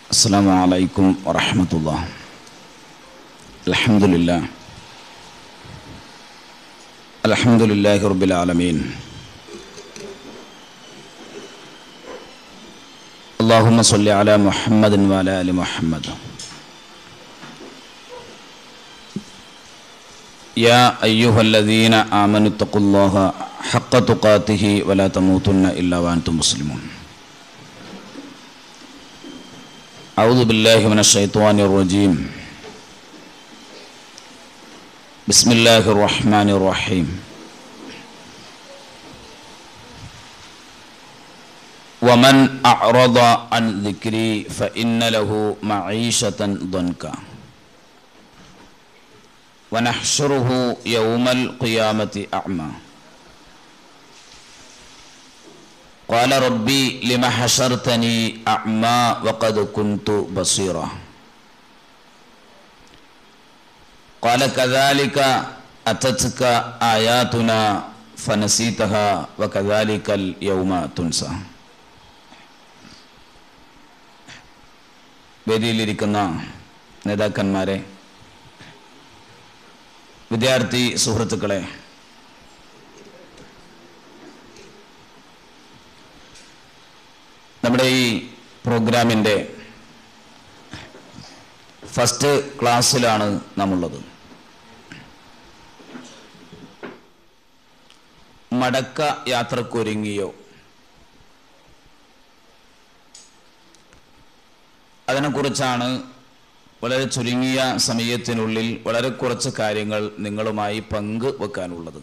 السلام عليكم ورحمة الله الحمد لله الحمد لله رب العالمين اللهم صل على محمد وعلى آل محمد يا أيها الذين آمنوا اتقوا الله حق تقاته ولا تموتن إلا وأنتم مسلمون أعوذ بالله من الشيطان الرجيم بسم الله الرحمن الرحيم ومن أعرض عن ذكري فإن له معيشة ضنكا ونحشره يوم القيامة أعمى قال ربي لم حشرتني أعمى وقد كنت بصيرا قال كذلك أتتك آياتنا فنسيتها وكذلك اليوم تنسى വേദിയിലിരിക്കുന്ന നേതാക്കന്മാരെ വിദ്യാർത്ഥി സുഹൃത്തുക്കളെ നമ്മുടെ ഈ പ്രോഗ്രാമിൻ്റെ ഫസ്റ്റ് ക്ലാസ്സിലാണ് നാം ഉള്ളത് മടക്ക യാത്രക്കൊരുങ്ങിയോ അതിനെക്കുറിച്ചാണ് വളരെ ചുരുങ്ങിയ സമയത്തിനുള്ളിൽ വളരെ കുറച്ച് കാര്യങ്ങൾ നിങ്ങളുമായി പങ്ക് വെക്കാനുള്ളത്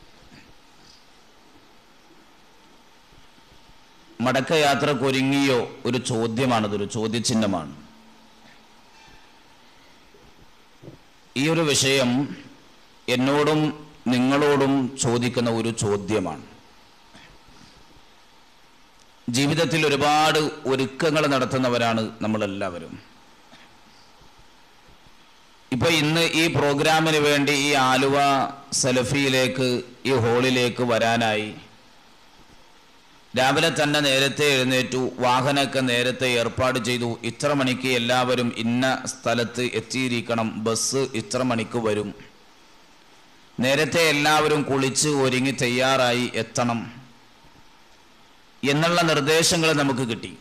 മടക്കയാത്രക്കൊരുങ്ങിയോ ഒരു ചോദ്യമാണതൊരു ചോദ്യചിഹ്നമാണ് ഈ ഒരു വിഷയം എന്നോടും നിങ്ങളോടും ചോദിക്കുന്ന ഒരു ചോദ്യമാണ് ജീവിതത്തിൽ ഒരുപാട് ഒരുക്കങ്ങൾ നടത്തുന്നവരാണ് നമ്മളെല്ലാവരും ഇപ്പൊ ഇന്ന് ഈ പ്രോഗ്രാമിന് വേണ്ടി ഈ ആലുവ സലഫിയിലേക്ക് ഈ ഹോളിലേക്ക് വരാനായി രാവിലെ തന്നെ നേരത്തെ എഴുന്നേറ്റു വാഹനമൊക്കെ നേരത്തെ ഏർപ്പാട് ചെയ്തു ഇത്ര മണിക്ക് എല്ലാവരും ഇന്ന സ്ഥലത്ത് എത്തിയിരിക്കണം ബസ് ഇത്ര മണിക്ക് വരും നേരത്തെ എല്ലാവരും കുളിച്ച് ഒരുങ്ങി തയ്യാറായി എത്തണം എന്നുള്ള നിർദ്ദേശങ്ങൾ നമുക്ക് കിട്ടി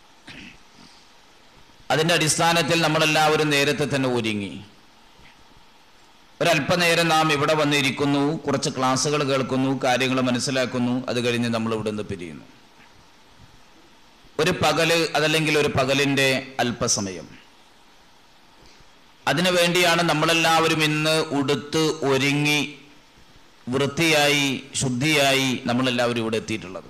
അതിൻ്റെ അടിസ്ഥാനത്തിൽ നമ്മളെല്ലാവരും നേരത്തെ തന്നെ ഒരുങ്ങി ഒരല്പനേരം നാം ഇവിടെ വന്നിരിക്കുന്നു കുറച്ച് ക്ലാസ്സുകൾ കേൾക്കുന്നു കാര്യങ്ങൾ മനസ്സിലാക്കുന്നു അത് കഴിഞ്ഞ് നമ്മൾ ഇവിടെ നിന്ന് പിരിയുന്നു ഒരു പകല് അതല്ലെങ്കിൽ ഒരു പകലിൻ്റെ അല്പസമയം അതിനു വേണ്ടിയാണ് നമ്മളെല്ലാവരും ഇന്ന് ഉടുത്ത് ഒരുങ്ങി വൃത്തിയായി ശുദ്ധിയായി നമ്മളെല്ലാവരും ഇവിടെ എത്തിയിട്ടുള്ളത്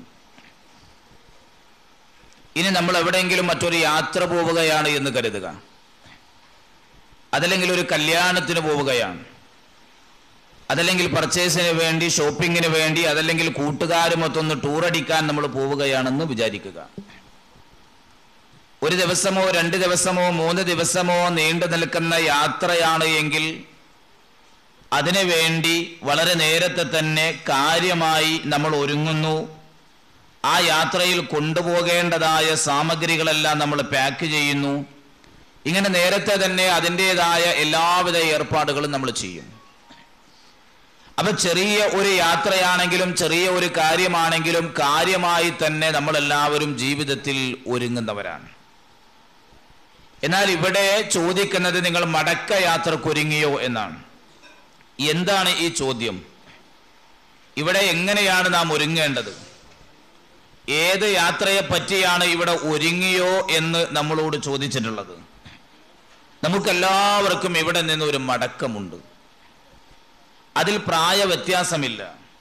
ഇനി നമ്മൾ എവിടെയെങ്കിലും മറ്റൊരു യാത്ര പോവുകയാണ് എന്ന് കരുതുക അതല്ലെങ്കിൽ ഒരു കല്യാണത്തിന് പോവുകയാണ് അതല്ലെങ്കിൽ പർച്ചേസിന് വേണ്ടി ഷോപ്പിങ്ങിന് വേണ്ടി അതല്ലെങ്കിൽ കൂട്ടുകാരുമൊത്തൊന്ന് ടൂർ അടിക്കാൻ നമ്മൾ പോവുകയാണെന്ന് വിചാരിക്കുക ഒരു ദിവസമോ രണ്ട് ദിവസമോ മൂന്ന് ദിവസമോ നീണ്ടു നിൽക്കുന്ന യാത്രയാണ് എങ്കിൽ അതിനു വേണ്ടി വളരെ നേരത്തെ തന്നെ കാര്യമായി നമ്മൾ ഒരുങ്ങുന്നു ആ യാത്രയിൽ കൊണ്ടുപോകേണ്ടതായ സാമഗ്രികളെല്ലാം നമ്മൾ പാക്ക് ചെയ്യുന്നു ഇങ്ങനെ നേരത്തെ തന്നെ അതിൻ്റെതായ എല്ലാവിധ ഏർപ്പാടുകളും നമ്മൾ ചെയ്യും അപ്പൊ ചെറിയ ഒരു യാത്രയാണെങ്കിലും ചെറിയ ഒരു കാര്യമാണെങ്കിലും കാര്യമായി തന്നെ നമ്മളെല്ലാവരും ജീവിതത്തിൽ ഒരുങ്ങുന്നവരാണ് എന്നാൽ ഇവിടെ ചോദിക്കുന്നത് നിങ്ങൾ മടക്ക യാത്രക്കൊരുങ്ങിയോ എന്നാണ് എന്താണ് ഈ ചോദ്യം ഇവിടെ എങ്ങനെയാണ് നാം ഒരുങ്ങേണ്ടത് ഏത് യാത്രയെ പറ്റിയാണ് ഇവിടെ ഒരുങ്ങിയോ എന്ന് നമ്മളോട് ചോദിച്ചിട്ടുള്ളത് നമുക്കെല്ലാവർക്കും ഇവിടെ നിന്ന് ഒരു മടക്കമുണ്ട് അതിൽ പ്രായ വ്യത്യാസമില്ല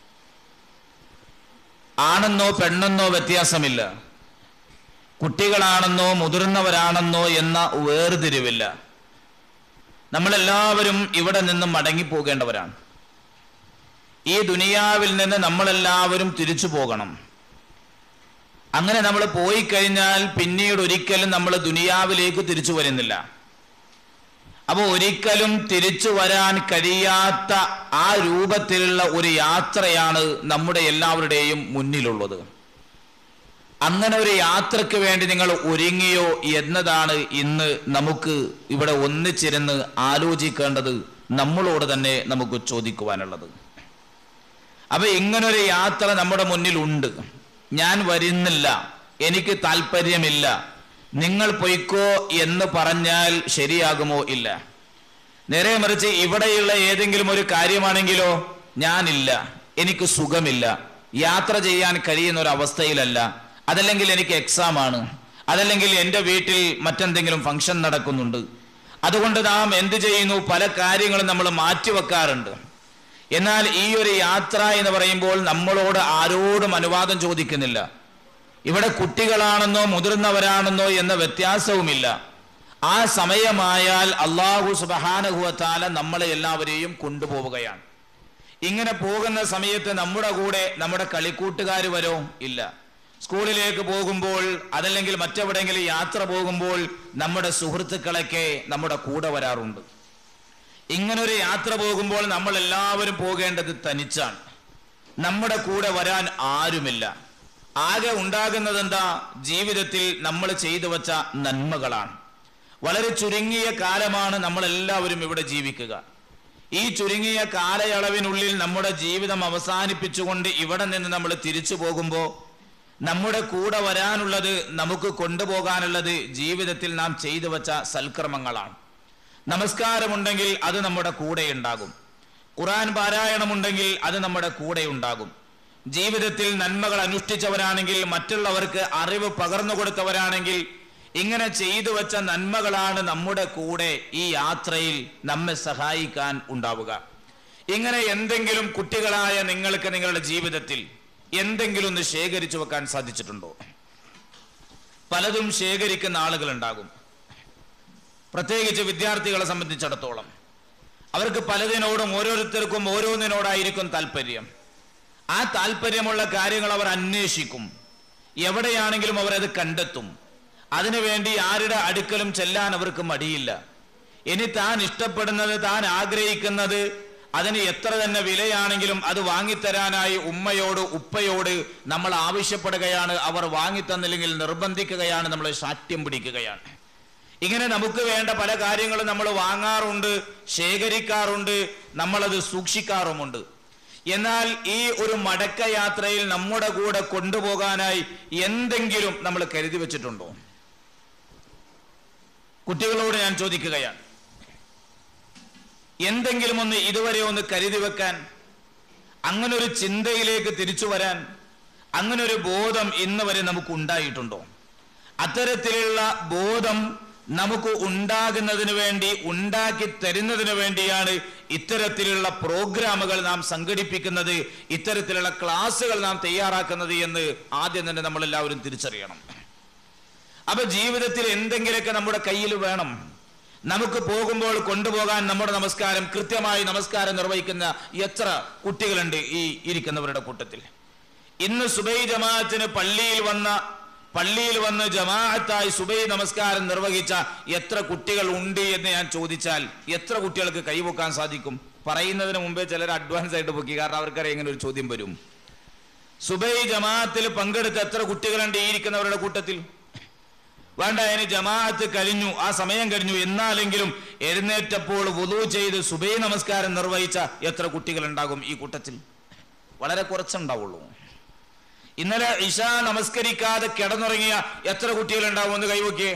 ആണെന്നോ പെണ്ണെന്നോ വ്യത്യാസമില്ല കുട്ടികളാണെന്നോ മുതിർന്നവരാണെന്നോ എന്ന വേർതിരിവില്ല നമ്മളെല്ലാവരും ഇവിടെ നിന്ന് മടങ്ങിപ്പോകേണ്ടവരാണ് ഈ ദുനിയാവിൽ നിന്ന് നമ്മളെല്ലാവരും തിരിച്ചു പോകണം അങ്ങനെ നമ്മൾ പോയി കഴിഞ്ഞാൽ പിന്നീട് ഒരിക്കലും നമ്മൾ ദുനിയാവിലേക്ക് തിരിച്ചു വരുന്നില്ല അപ്പോൾ ഒരിക്കലും തിരിച്ചു വരാൻ കഴിയാത്ത ആ രൂപത്തിലുള്ള ഒരു യാത്രയാണ് നമ്മുടെ എല്ലാവരുടെയും മുന്നിലുള്ളത് അങ്ങനെ ഒരു യാത്രയ്ക്ക് വേണ്ടി നിങ്ങൾ ഒരുങ്ങിയോ എന്നതാണ് ഇന്ന് നമുക്ക് ഇവിടെ ഒന്നിച്ചിരുന്ന് ആലോചിക്കേണ്ടത് നമ്മളോട് തന്നെ നമുക്ക് ചോദിക്കുവാനുള്ളത് അപ്പൊ ഇങ്ങനൊരു യാത്ര നമ്മുടെ മുന്നിലുണ്ട് ഞാൻ വരുന്നില്ല എനിക്ക് താല്പര്യമില്ല നിങ്ങൾ പൊയ്ക്കോ എന്ന് പറഞ്ഞാൽ ശരിയാകുമോ ഇല്ല നേരെ മറിച്ച് ഇവിടെയുള്ള ഏതെങ്കിലും ഒരു കാര്യമാണെങ്കിലോ ഞാനില്ല എനിക്ക് സുഖമില്ല യാത്ര ചെയ്യാൻ കഴിയുന്ന ഒരു അവസ്ഥയിലല്ല അതല്ലെങ്കിൽ എനിക്ക് എക്സാം ആണ് അതല്ലെങ്കിൽ എൻ്റെ വീട്ടിൽ മറ്റെന്തെങ്കിലും ഫംഗ്ഷൻ നടക്കുന്നുണ്ട് അതുകൊണ്ട് നാം എന്ത് ചെയ്യുന്നു പല കാര്യങ്ങളും നമ്മൾ മാറ്റിവെക്കാറുണ്ട് എന്നാൽ ഈ ഒരു യാത്ര എന്ന് പറയുമ്പോൾ നമ്മളോട് ആരോടും അനുവാദം ചോദിക്കുന്നില്ല ഇവിടെ കുട്ടികളാണെന്നോ മുതിർന്നവരാണെന്നോ എന്ന വ്യത്യാസവുമില്ല ആ സമയമായാൽ അള്ളാഹു സുബഹാനഹുവത്താല നമ്മളെ എല്ലാവരെയും കൊണ്ടുപോവുകയാണ് ഇങ്ങനെ പോകുന്ന സമയത്ത് നമ്മുടെ കൂടെ നമ്മുടെ കളിക്കൂട്ടുകാർ വരോ ഇല്ല സ്കൂളിലേക്ക് പോകുമ്പോൾ അതല്ലെങ്കിൽ മറ്റെവിടെയെങ്കിലും യാത്ര പോകുമ്പോൾ നമ്മുടെ സുഹൃത്തുക്കളൊക്കെ നമ്മുടെ കൂടെ വരാറുണ്ട് ഇങ്ങനൊരു യാത്ര പോകുമ്പോൾ നമ്മൾ എല്ലാവരും പോകേണ്ടത് തനിച്ചാണ് നമ്മുടെ കൂടെ വരാൻ ആരുമില്ല ആകെ ഉണ്ടാകുന്നത് എന്താ ജീവിതത്തിൽ നമ്മൾ ചെയ്തു വച്ച നന്മകളാണ് വളരെ ചുരുങ്ങിയ കാലമാണ് നമ്മൾ എല്ലാവരും ഇവിടെ ജീവിക്കുക ഈ ചുരുങ്ങിയ കാലയളവിനുള്ളിൽ നമ്മുടെ ജീവിതം അവസാനിപ്പിച്ചുകൊണ്ട് ഇവിടെ നിന്ന് നമ്മൾ തിരിച്ചു പോകുമ്പോൾ നമ്മുടെ കൂടെ വരാനുള്ളത് നമുക്ക് കൊണ്ടുപോകാനുള്ളത് ജീവിതത്തിൽ നാം ചെയ്തു വച്ച സൽക്കർമ്മങ്ങളാണ് നമസ്കാരമുണ്ടെങ്കിൽ അത് നമ്മുടെ കൂടെ ഉണ്ടാകും ഖുറാൻ പാരായണമുണ്ടെങ്കിൽ അത് നമ്മുടെ കൂടെ ഉണ്ടാകും ജീവിതത്തിൽ നന്മകൾ അനുഷ്ഠിച്ചവരാണെങ്കിൽ മറ്റുള്ളവർക്ക് അറിവ് പകർന്നു കൊടുത്തവരാണെങ്കിൽ ഇങ്ങനെ ചെയ്തു വെച്ച നന്മകളാണ് നമ്മുടെ കൂടെ ഈ യാത്രയിൽ നമ്മെ സഹായിക്കാൻ ഉണ്ടാവുക ഇങ്ങനെ എന്തെങ്കിലും കുട്ടികളായ നിങ്ങൾക്ക് നിങ്ങളുടെ ജീവിതത്തിൽ എന്തെങ്കിലും ഒന്ന് ശേഖരിച്ചു വെക്കാൻ സാധിച്ചിട്ടുണ്ടോ പലതും ശേഖരിക്കുന്ന ആളുകൾ ഉണ്ടാകും പ്രത്യേകിച്ച് വിദ്യാർത്ഥികളെ സംബന്ധിച്ചിടത്തോളം അവർക്ക് പലതിനോടും ഓരോരുത്തർക്കും ഓരോന്നിനോടായിരിക്കും താല്പര്യം ആ താല്പര്യമുള്ള കാര്യങ്ങൾ അവർ അന്വേഷിക്കും എവിടെയാണെങ്കിലും അവർ അത് കണ്ടെത്തും അതിനുവേണ്ടി ആരുടെ അടുക്കലും ചെല്ലാൻ അവർക്ക് മടിയില്ല ഇനി താൻ ഇഷ്ടപ്പെടുന്നത് താൻ ആഗ്രഹിക്കുന്നത് അതിന് എത്ര തന്നെ വിലയാണെങ്കിലും അത് വാങ്ങിത്തരാനായി ഉമ്മയോട് ഉപ്പയോട് നമ്മൾ ആവശ്യപ്പെടുകയാണ് അവർ വാങ്ങിത്തന്നില്ലെങ്കിൽ നിർബന്ധിക്കുകയാണ് നമ്മൾ ശാഠ്യം പിടിക്കുകയാണ് ഇങ്ങനെ നമുക്ക് വേണ്ട പല കാര്യങ്ങളും നമ്മൾ വാങ്ങാറുണ്ട് ശേഖരിക്കാറുണ്ട് നമ്മളത് സൂക്ഷിക്കാറുമുണ്ട് എന്നാൽ ഈ ഒരു മടക്ക യാത്രയിൽ നമ്മുടെ കൂടെ കൊണ്ടുപോകാനായി എന്തെങ്കിലും നമ്മൾ കരുതി വെച്ചിട്ടുണ്ടോ കുട്ടികളോട് ഞാൻ ചോദിക്കുകയാണ് എന്തെങ്കിലും ഒന്ന് ഇതുവരെ ഒന്ന് കരുതി വെക്കാൻ അങ്ങനെ ഒരു ചിന്തയിലേക്ക് തിരിച്ചു വരാൻ അങ്ങനെ ഒരു ബോധം ഇന്ന് വരെ നമുക്ക് ഉണ്ടായിട്ടുണ്ടോ അത്തരത്തിലുള്ള ബോധം നമുക്ക് ഉണ്ടാകുന്നതിന് വേണ്ടി ഉണ്ടാക്കി തരുന്നതിന് വേണ്ടിയാണ് ഇത്തരത്തിലുള്ള പ്രോഗ്രാമുകൾ നാം സംഘടിപ്പിക്കുന്നത് ഇത്തരത്തിലുള്ള ക്ലാസ്സുകൾ നാം തയ്യാറാക്കുന്നത് എന്ന് ആദ്യം തന്നെ നമ്മൾ എല്ലാവരും തിരിച്ചറിയണം അപ്പൊ ജീവിതത്തിൽ എന്തെങ്കിലുമൊക്കെ നമ്മുടെ കയ്യിൽ വേണം നമുക്ക് പോകുമ്പോൾ കൊണ്ടുപോകാൻ നമ്മുടെ നമസ്കാരം കൃത്യമായി നമസ്കാരം നിർവഹിക്കുന്ന എത്ര കുട്ടികളുണ്ട് ഈ ഇരിക്കുന്നവരുടെ കൂട്ടത്തിൽ ഇന്ന് സുബൈ ജമാഅത്തിന് പള്ളിയിൽ വന്ന പള്ളിയിൽ വന്ന് ജമാഅത്തായി സുബൈ നമസ്കാരം നിർവഹിച്ച എത്ര കുട്ടികൾ ഉണ്ട് എന്ന് ഞാൻ ചോദിച്ചാൽ എത്ര കുട്ടികൾക്ക് കൈവക്കാൻ സാധിക്കും പറയുന്നതിന് മുമ്പേ ചിലർ അഡ്വാൻസ് ആയിട്ട് പൊക്കി കാരണം അവർക്കറിയാം ഇങ്ങനെ ഒരു ചോദ്യം വരും സുബൈ ജമാഅത്തിൽ പങ്കെടുത്ത എത്ര കുട്ടികളുണ്ട് ഈ ഇരിക്കുന്നവരുടെ കൂട്ടത്തിൽ വേണ്ട അതിന് ജമാഅത്ത് കഴിഞ്ഞു ആ സമയം കഴിഞ്ഞു എന്നാലെങ്കിലും എഴുന്നേറ്റപ്പോൾ വുളു ചെയ്ത് സുബൈ നമസ്കാരം നിർവഹിച്ച എത്ര കുട്ടികൾ ഉണ്ടാകും ഈ കൂട്ടത്തിൽ വളരെ കുറച്ചുണ്ടാവുള്ളൂ ഇന്നലെ ഇഷ നമസ്കരിക്കാതെ കിടന്നുറങ്ങിയ എത്ര കുട്ടികൾ ഉണ്ടാവും എന്ന് കൈവക്കിയേ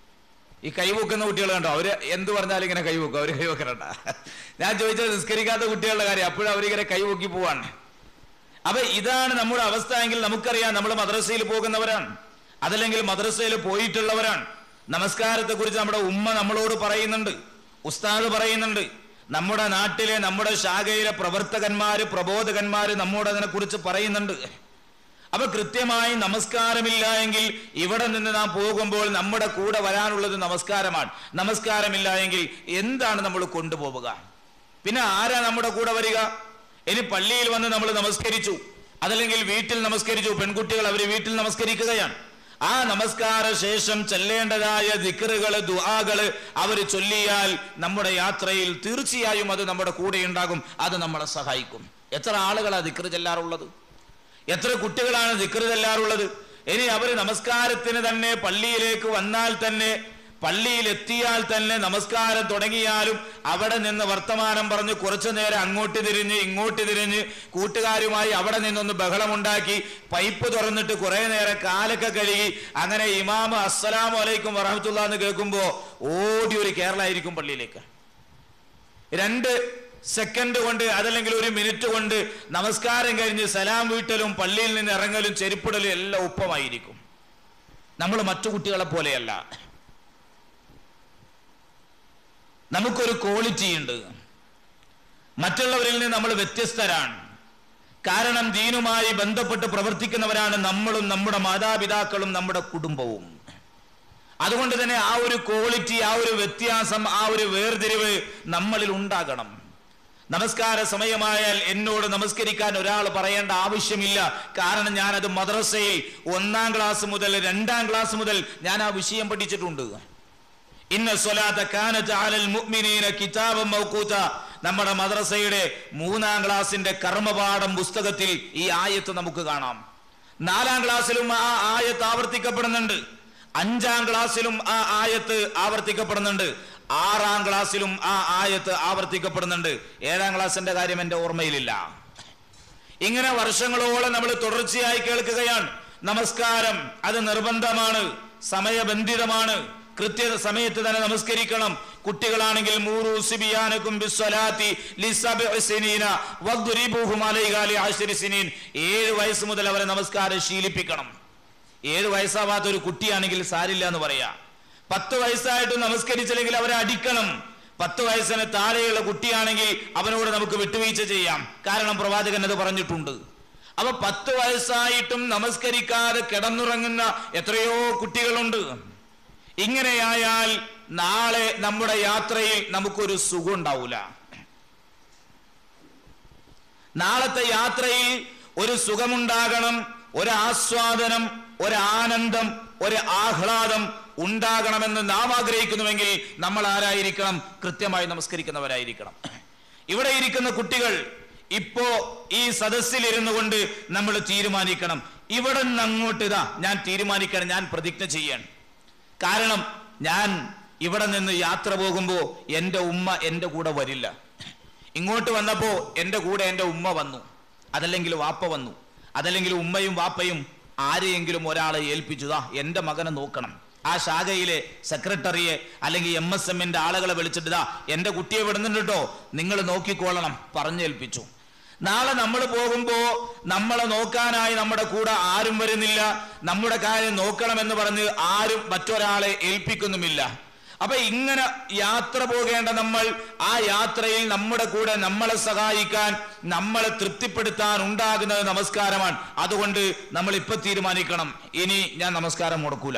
ഈ കൈവക്കുന്ന കുട്ടികൾ കണ്ടോ അവര് എന്ത് പറഞ്ഞാലും ഇങ്ങനെ കൈവക്കും അവര് കൈവക്കണ്ട ഞാൻ ചോദിച്ചത് നിസ്കരിക്കാത്ത കുട്ടികളുടെ കാര്യം അപ്പോഴും അവരിങ്ങനെ കൈവക്കി പോവാണ് അപ്പൊ ഇതാണ് നമ്മുടെ അവസ്ഥ എങ്കിൽ നമുക്കറിയാം നമ്മൾ മദ്രസയിൽ പോകുന്നവരാണ് അതല്ലെങ്കിൽ മദ്രസയിൽ പോയിട്ടുള്ളവരാണ് നമസ്കാരത്തെ കുറിച്ച് നമ്മുടെ ഉമ്മ നമ്മളോട് പറയുന്നുണ്ട് ഉസ്താദ് പറയുന്നുണ്ട് നമ്മുടെ നാട്ടിലെ നമ്മുടെ ശാഖയിലെ പ്രവർത്തകന്മാര് പ്രബോധകന്മാര് നമ്മോട് അതിനെ കുറിച്ച് പറയുന്നുണ്ട് അപ്പൊ കൃത്യമായി നമസ്കാരമില്ല എങ്കിൽ ഇവിടെ നിന്ന് നാം പോകുമ്പോൾ നമ്മുടെ കൂടെ വരാനുള്ളത് നമസ്കാരമാണ് നമസ്കാരമില്ല എങ്കിൽ എന്താണ് നമ്മൾ കൊണ്ടുപോവുക പിന്നെ ആരാ നമ്മുടെ കൂടെ വരിക ഇനി പള്ളിയിൽ വന്ന് നമ്മൾ നമസ്കരിച്ചു അതല്ലെങ്കിൽ വീട്ടിൽ നമസ്കരിച്ചു പെൺകുട്ടികൾ അവർ വീട്ടിൽ നമസ്കരിക്കുകയാണ് ആ നമസ്കാര ശേഷം ചെല്ലേണ്ടതായ ദിക്കറുകള് ദുആകള് അവർ ചൊല്ലിയാൽ നമ്മുടെ യാത്രയിൽ തീർച്ചയായും അത് നമ്മുടെ കൂടെ ഉണ്ടാകും അത് നമ്മളെ സഹായിക്കും എത്ര ആളുകളാ ദിക്കറ് ചെല്ലാറുള്ളത് എത്ര കുട്ടികളാണ് ദിക്കറ് ചെല്ലാറുള്ളത് ഇനി അവർ നമസ്കാരത്തിന് തന്നെ പള്ളിയിലേക്ക് വന്നാൽ തന്നെ പള്ളിയിൽ എത്തിയാൽ തന്നെ നമസ്കാരം തുടങ്ങിയാലും അവിടെ നിന്ന് വർത്തമാനം പറഞ്ഞ് കുറച്ചു നേരം അങ്ങോട്ട് തിരിഞ്ഞ് ഇങ്ങോട്ട് തിരിഞ്ഞ് കൂട്ടുകാരുമായി അവിടെ നിന്നൊന്ന് ബഹളമുണ്ടാക്കി പൈപ്പ് തുറന്നിട്ട് കുറെ നേരം കാലൊക്കെ കഴുകി അങ്ങനെ ഇമാമ് അസ്സലാമു അലൈക്കും വറഹമത്തുള്ള എന്ന് കേൾക്കുമ്പോ ഓടി ഒരു കേരളായിരിക്കും പള്ളിയിലേക്ക് രണ്ട് സെക്കൻഡ് കൊണ്ട് അതല്ലെങ്കിൽ ഒരു മിനിറ്റ് കൊണ്ട് നമസ്കാരം കഴിഞ്ഞ് സലാം വീട്ടലും പള്ളിയിൽ നിന്ന് ഇറങ്ങലും ചെരുപ്പിടലും എല്ലാം ഒപ്പമായിരിക്കും നമ്മൾ മറ്റു കുട്ടികളെ പോലെയല്ല നമുക്കൊരു ക്വാളിറ്റി ഉണ്ട് മറ്റുള്ളവരിൽ നിന്ന് നമ്മൾ വ്യത്യസ്തരാണ് കാരണം ദീനുമായി ബന്ധപ്പെട്ട് പ്രവർത്തിക്കുന്നവരാണ് നമ്മളും നമ്മുടെ മാതാപിതാക്കളും നമ്മുടെ കുടുംബവും അതുകൊണ്ട് തന്നെ ആ ഒരു ക്വാളിറ്റി ആ ഒരു വ്യത്യാസം ആ ഒരു വേർതിരിവ് നമ്മളിൽ ഉണ്ടാകണം നമസ്കാര സമയമായാൽ എന്നോട് നമസ്കരിക്കാൻ ഒരാൾ പറയേണ്ട ആവശ്യമില്ല കാരണം ഞാനത് മദ്രസയിൽ ഒന്നാം ക്ലാസ് മുതൽ രണ്ടാം ക്ലാസ് മുതൽ ഞാൻ ആ വിഷയം പഠിച്ചിട്ടുണ്ട് ഇന്ന സ്വലാത്ത കാനത്ത് അലൽ മുഅ്മിനീന കിതാബം മൗഖൂത നമ്മുടെ മദ്രസയുടെ മൂന്നാം ക്ലാസിന്റെ കർമ്മപാഠം പുസ്തകത്തിൽ ഈ ആയത്ത് നമുക്ക് കാണാം നാലാം ക്ലാസ്സിലും ആ ആയത്ത് ആവർത്തിക്കപ്പെടുന്നുണ്ട് അഞ്ചാം ക്ലാസ്സിലും ആ ആയത്ത് ആവർത്തിക്കപ്പെടുന്നുണ്ട് ആറാം ക്ലാസ്സിലും ആ ആയത്ത് ആവർത്തിക്കപ്പെടുന്നുണ്ട് ഏഴാം ക്ലാസ്സിന്റെ കാര്യം എന്റെ ഓർമ്മയിലില്ല ഇങ്ങനെ വർഷങ്ങളോളം നമ്മൾ തുടർച്ചയായി കേൾക്കുകയാണ് നമസ്കാരം അത് നിർബന്ധമാണ് സമയബന്ധിതമാണ് കൃത്യ സമയത്ത് തന്നെ നമസ്കരിക്കണം കുട്ടികളാണെങ്കിൽ മൂറു സിബിയാനക്കും ബിസ്വലാത്തി ലിസബ്ഇ സിനീന വദ്രിബൂഹും അലൈഹാ ലിഅശ്രി സിനീൻ ഏഴ് വയസ്സ് മുതൽ അവരെ നമസ്കാരം ശീലിപ്പിക്കണം ഏഴ് വയസ്സാവാത്ത ഒരു കുട്ടിയാണെങ്കിൽ സാരില്ല എന്ന് പറയാ പത്ത് വയസ്സായിട്ട് നമസ്കരിച്ചില്ലെങ്കിൽ അവരെ അടിക്കണം പത്ത് വയസ്സിന് താഴെയുള്ള കുട്ടിയാണെങ്കിൽ അവനോട് നമുക്ക് വിട്ടുവീഴ്ച ചെയ്യാം കാരണം പ്രവാചകൻ അത് പറഞ്ഞിട്ടുണ്ട് അപ്പൊ പത്ത് വയസ്സായിട്ടും നമസ്കരിക്കാതെ കിടന്നുറങ്ങുന്ന എത്രയോ കുട്ടികളുണ്ട് ഇങ്ങനെയായാൽ നാളെ നമ്മുടെ യാത്രയിൽ നമുക്കൊരു സുഖം ഉണ്ടാവൂല നാളത്തെ യാത്രയിൽ ഒരു സുഖമുണ്ടാകണം ഒരു ആസ്വാദനം ഒരു ആനന്ദം ഒരു ആഹ്ലാദം ഉണ്ടാകണമെന്ന് നാം ആഗ്രഹിക്കുന്നുവെങ്കിൽ നമ്മൾ ആരായിരിക്കണം കൃത്യമായി നമസ്കരിക്കുന്നവരായിരിക്കണം ഇവിടെ ഇരിക്കുന്ന കുട്ടികൾ ഇപ്പോ ഈ സദസ്സിൽ ഇരുന്നു കൊണ്ട് നമ്മൾ തീരുമാനിക്കണം ഇവിടെ നിന്ന് അങ്ങോട്ട് ഇതാ ഞാൻ തീരുമാനിക്കണം ഞാൻ പ്രതിജ്ഞ ചെയ്യണം കാരണം ഞാൻ ഇവിടെ നിന്ന് യാത്ര പോകുമ്പോ എൻ്റെ ഉമ്മ എൻ്റെ കൂടെ വരില്ല ഇങ്ങോട്ട് വന്നപ്പോ എൻ്റെ കൂടെ എൻ്റെ ഉമ്മ വന്നു അതല്ലെങ്കിൽ വാപ്പ വന്നു അതല്ലെങ്കിൽ ഉമ്മയും വാപ്പയും ആരെയെങ്കിലും ഒരാളെ ഏൽപ്പിച്ചുതാ എൻ്റെ മകനെ നോക്കണം ആ ശാഖയിലെ സെക്രട്ടറിയെ അല്ലെങ്കിൽ എം എസ് എമ്മിന്റെ ആളുകളെ വിളിച്ചിട്ട് എൻ്റെ കുട്ടിയെ വിടുന്നുണ്ട് കേട്ടോ നിങ്ങൾ നോക്കിക്കോളണം പറഞ്ഞേൽപ്പിച്ചു നാളെ നമ്മൾ പോകുമ്പോ നമ്മളെ നോക്കാനായി നമ്മുടെ കൂടെ ആരും വരുന്നില്ല നമ്മുടെ കാര്യം നോക്കണമെന്ന് പറഞ്ഞ് ആരും മറ്റൊരാളെ ഏൽപ്പിക്കുന്നുമില്ല അപ്പൊ ഇങ്ങനെ യാത്ര പോകേണ്ട നമ്മൾ ആ യാത്രയിൽ നമ്മുടെ കൂടെ നമ്മളെ സഹായിക്കാൻ നമ്മളെ തൃപ്തിപ്പെടുത്താൻ ഉണ്ടാകുന്നത് നമസ്കാരമാണ് അതുകൊണ്ട് നമ്മൾ ഇപ്പൊ തീരുമാനിക്കണം ഇനി ഞാൻ നമസ്കാരം മുടക്കൂല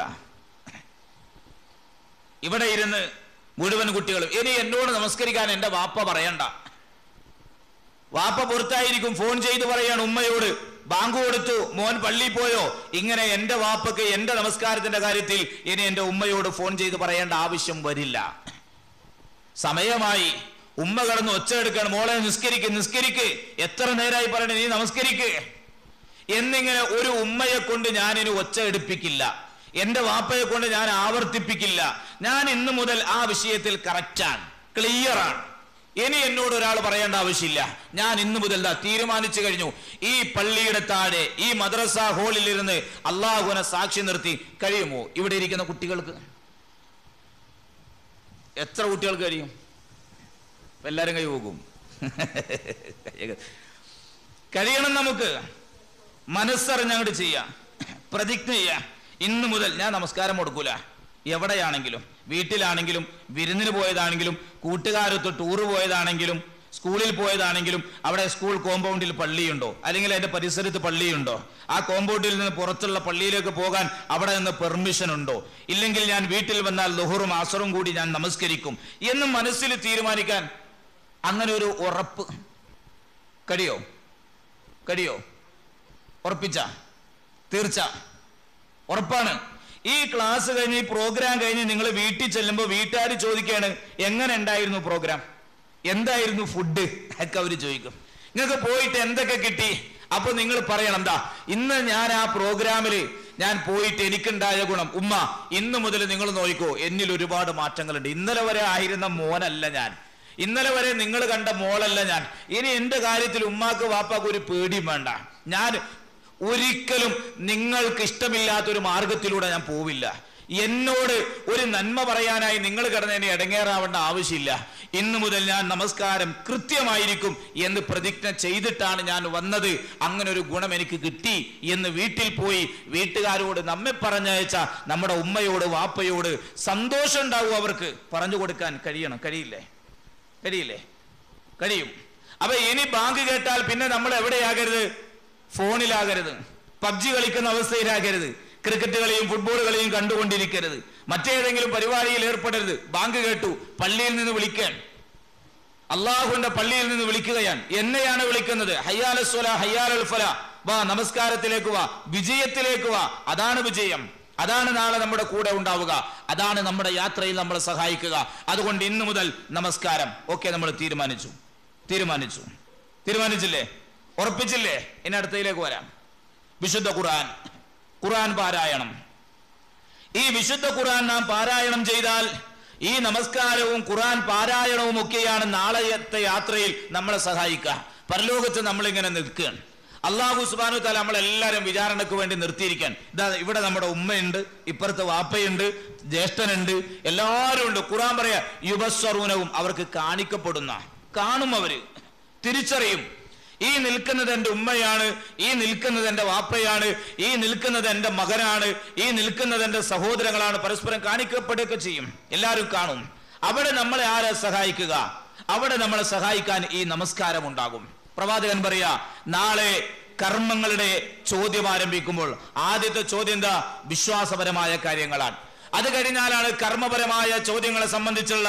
ഇവിടെ ഇരുന്ന് മുഴുവൻ കുട്ടികളും ഇനി എന്നോട് നമസ്കരിക്കാൻ എന്റെ വാപ്പ പറയണ്ട വാപ്പ പുറത്തായിരിക്കും ഫോൺ ചെയ്ത് പറയാണ് ഉമ്മയോട് ബാങ്ക് കൊടുത്തു മോൻ പള്ളി പോയോ ഇങ്ങനെ എന്റെ വാപ്പക്ക് എന്റെ നമസ്കാരത്തിന്റെ കാര്യത്തിൽ ഇനി എന്റെ ഉമ്മയോട് ഫോൺ ചെയ്ത് പറയേണ്ട ആവശ്യം വരില്ല സമയമായി ഉമ്മ കടന്ന് ഒച്ച എടുക്കണം മോളെ നിസ്കരിക്ക് നിസ്കരിക്ക് എത്ര നേരമായി പറയണേ നീ നമസ്കരിക്ക് എന്നിങ്ങനെ ഒരു ഉമ്മയെ കൊണ്ട് ഞാൻ ഇനി ഒച്ച എടുപ്പിക്കില്ല എന്റെ വാപ്പയെ കൊണ്ട് ഞാൻ ആവർത്തിപ്പിക്കില്ല ഞാൻ ഇന്നു മുതൽ ആ വിഷയത്തിൽ കറക്റ്റാണ് ക്ലിയറാണ് ഇനി എന്നോട് ഒരാൾ പറയേണ്ട ആവശ്യമില്ല ഞാൻ ഇന്നു മുതൽ ദാ തീരുമാനിച്ചു കഴിഞ്ഞു ഈ പള്ളിയുടെ താഴെ ഈ മദ്രസ ഹാളിൽ ഇരുന്ന് അള്ളാഹുവിനെ സാക്ഷി നിർത്തി കഴിയുമോ ഇവിടെ ഇരിക്കുന്ന കുട്ടികൾക്ക് എത്ര കുട്ടികൾക്ക് കഴിയും ഇപ്പൊ എല്ലാരും കൈ പോകും കഴിയണം നമുക്ക് മനസ്സറിഞ്ഞങ്ങോട്ട് ചെയ്യാം പ്രതിജ്ഞ ചെയ്യാം ഇന്നു മുതൽ ഞാൻ നമസ്കാരം കൊടുക്കൂല എവിടെയാണെങ്കിലും വീട്ടിലാണെങ്കിലും വിരുന്നിന് പോയതാണെങ്കിലും കൂട്ടുകാരൊത്ത് ടൂറ് പോയതാണെങ്കിലും സ്കൂളിൽ പോയതാണെങ്കിലും അവിടെ സ്കൂൾ കോമ്പൗണ്ടിൽ പള്ളിയുണ്ടോ അല്ലെങ്കിൽ അതിന്റെ പരിസരത്ത് പള്ളിയുണ്ടോ ആ കോമ്പൗണ്ടിൽ നിന്ന് പുറത്തുള്ള പള്ളിയിലേക്ക് പോകാൻ അവിടെ നിന്ന് പെർമിഷൻ ഉണ്ടോ ഇല്ലെങ്കിൽ ഞാൻ വീട്ടിൽ വന്നാൽ ലുഹറും അസറും കൂടി ഞാൻ നമസ്കരിക്കും എന്ന് മനസ്സിൽ തീരുമാനിക്കാൻ അങ്ങനെ ഒരു ഉറപ്പ് കഴിയോ കഴിയോ ഉറപ്പിച്ച തീർച്ച ഉറപ്പാണ് ഈ ക്ലാസ് കഴിഞ്ഞ് ഈ പ്രോഗ്രാം കഴിഞ്ഞ് നിങ്ങൾ വീട്ടിൽ ചെല്ലുമ്പോൾ വീട്ടുകാർ ചോദിക്കുകയാണ് എങ്ങനെ ഉണ്ടായിരുന്നു പ്രോഗ്രാം എന്തായിരുന്നു ഫുഡ് ഒക്കെ അവർ ചോദിക്കും നിങ്ങൾക്ക് പോയിട്ട് എന്തൊക്കെ കിട്ടി അപ്പൊ നിങ്ങൾ പറയണം എന്താ ഇന്ന് ഞാൻ ആ പ്രോഗ്രാമിൽ ഞാൻ പോയിട്ട് എനിക്കുണ്ടായ ഗുണം ഉമ്മ ഇന്നു മുതൽ നിങ്ങൾ നോക്കിക്കോ എന്നിൽ ഒരുപാട് മാറ്റങ്ങളുണ്ട് ഇന്നലെ വരെ ആയിരുന്ന മോനല്ല ഞാൻ ഇന്നലെ വരെ നിങ്ങൾ കണ്ട മോളല്ല ഞാൻ ഇനി എന്റെ കാര്യത്തിൽ ഉമ്മാക്ക് വാപ്പാക്ക് ഒരു പേടിയും വേണ്ട ഞാൻ ഒരിക്കലും നിങ്ങൾക്ക് ഇഷ്ടമില്ലാത്ത ഒരു മാർഗത്തിലൂടെ ഞാൻ പോവില്ല എന്നോട് ഒരു നന്മ പറയാനായി നിങ്ങൾ കിടന്നതിന് ഇടങ്ങേറാവേണ്ട ആവശ്യമില്ല ഇന്നു മുതൽ ഞാൻ നമസ്കാരം കൃത്യമായിരിക്കും എന്ന് പ്രതിജ്ഞ ചെയ്തിട്ടാണ് ഞാൻ വന്നത് അങ്ങനെ ഒരു ഗുണം എനിക്ക് കിട്ടി എന്ന് വീട്ടിൽ പോയി വീട്ടുകാരോട് നമ്മെ പറഞ്ഞയച്ച നമ്മുടെ ഉമ്മയോട് വാപ്പയോട് സന്തോഷം ഉണ്ടാവും അവർക്ക് പറഞ്ഞു കൊടുക്കാൻ കഴിയണം കഴിയില്ലേ കഴിയില്ലേ കഴിയും അപ്പൊ ഇനി ബാങ്ക് കേട്ടാൽ പിന്നെ നമ്മൾ എവിടെയാകരുത് ഫോണിലാകരുത് പബ്ജി കളിക്കുന്ന അവസ്ഥയിലാകരുത് ക്രിക്കറ്റ് കളിയും ഫുട്ബോൾ കളിയും കണ്ടുകൊണ്ടിരിക്കരുത് മറ്റേതെങ്കിലും പരിപാടിയിൽ ഏർപ്പെടരുത് ബാങ്ക് കേട്ടു പള്ളിയിൽ നിന്ന് വിളിക്കാൻ അള്ളാഹുവിന്റെ പള്ളിയിൽ നിന്ന് വിളിക്കുകയാണ് എന്നെയാണ് വിളിക്കുന്നത് ഹയ്യാൽ സ്വല ഹയ്യാൽ ഫല വാ നമസ്കാരത്തിലേക്ക് വാ വിജയത്തിലേക്ക് വാ അതാണ് വിജയം അതാണ് നാളെ നമ്മുടെ കൂടെ ഉണ്ടാവുക അതാണ് നമ്മുടെ യാത്രയിൽ നമ്മളെ സഹായിക്കുക അതുകൊണ്ട് ഇന്നു മുതൽ നമസ്കാരം ഓക്കെ നമ്മൾ തീരുമാനിച്ചു തീരുമാനിച്ചു തീരുമാനിച്ചില്ലേ ഉറപ്പിച്ചില്ലേ ഇനി അടുത്തയിലേക്ക് വരാം വിശുദ്ധ ഖുർആൻ ഖുർആൻ പാരായണം ഈ വിശുദ്ധ ഖുർആൻ നാം പാരായണം ചെയ്താൽ ഈ നമസ്കാരവും ഖുർആൻ പാരായണവും ഒക്കെയാണ് നാളത്തെ യാത്രയിൽ നമ്മളെ സഹായിക്കുക പരലോകത്ത് നമ്മളിങ്ങനെ നിൽക്കുകയാണ് അള്ളാഹു സുബാനു താല നമ്മളെല്ലാവരും വിചാരണക്ക് വേണ്ടി നിർത്തിയിരിക്കാൻ ഇതാ ഇവിടെ നമ്മുടെ ഉമ്മയുണ്ട് ഇപ്പുറത്ത് വാപ്പയുണ്ട് ജ്യേഷ്ഠനുണ്ട് എല്ലാവരും ഉണ്ട് ഖുർആൻ പറയാ യുബസ്വറൂനവും അവർക്ക് കാണിക്കപ്പെടുന്ന കാണും അവര് തിരിച്ചറിയും ഈ നിൽക്കുന്നത് എന്റെ ഉമ്മയാണ് ഈ നിൽക്കുന്നത് എന്റെ വാപ്പയാണ് ഈ നിൽക്കുന്നത് എന്റെ മകനാണ് ഈ നിൽക്കുന്നത് എന്റെ സഹോദരങ്ങളാണ് പരസ്പരം കാണിക്കപ്പെടുകയൊക്കെ ചെയ്യും എല്ലാവരും കാണും അവിടെ നമ്മളെ ആരെ സഹായിക്കുക അവിടെ നമ്മളെ സഹായിക്കാൻ ഈ നമസ്കാരം ഉണ്ടാകും പ്രവാചകൻ പറയാ നാളെ കർമ്മങ്ങളുടെ ചോദ്യം ആരംഭിക്കുമ്പോൾ ആദ്യത്തെ ചോദ്യം എന്താ വിശ്വാസപരമായ കാര്യങ്ങളാണ് അത് കഴിഞ്ഞാലാണ് കർമ്മപരമായ ചോദ്യങ്ങളെ സംബന്ധിച്ചുള്ള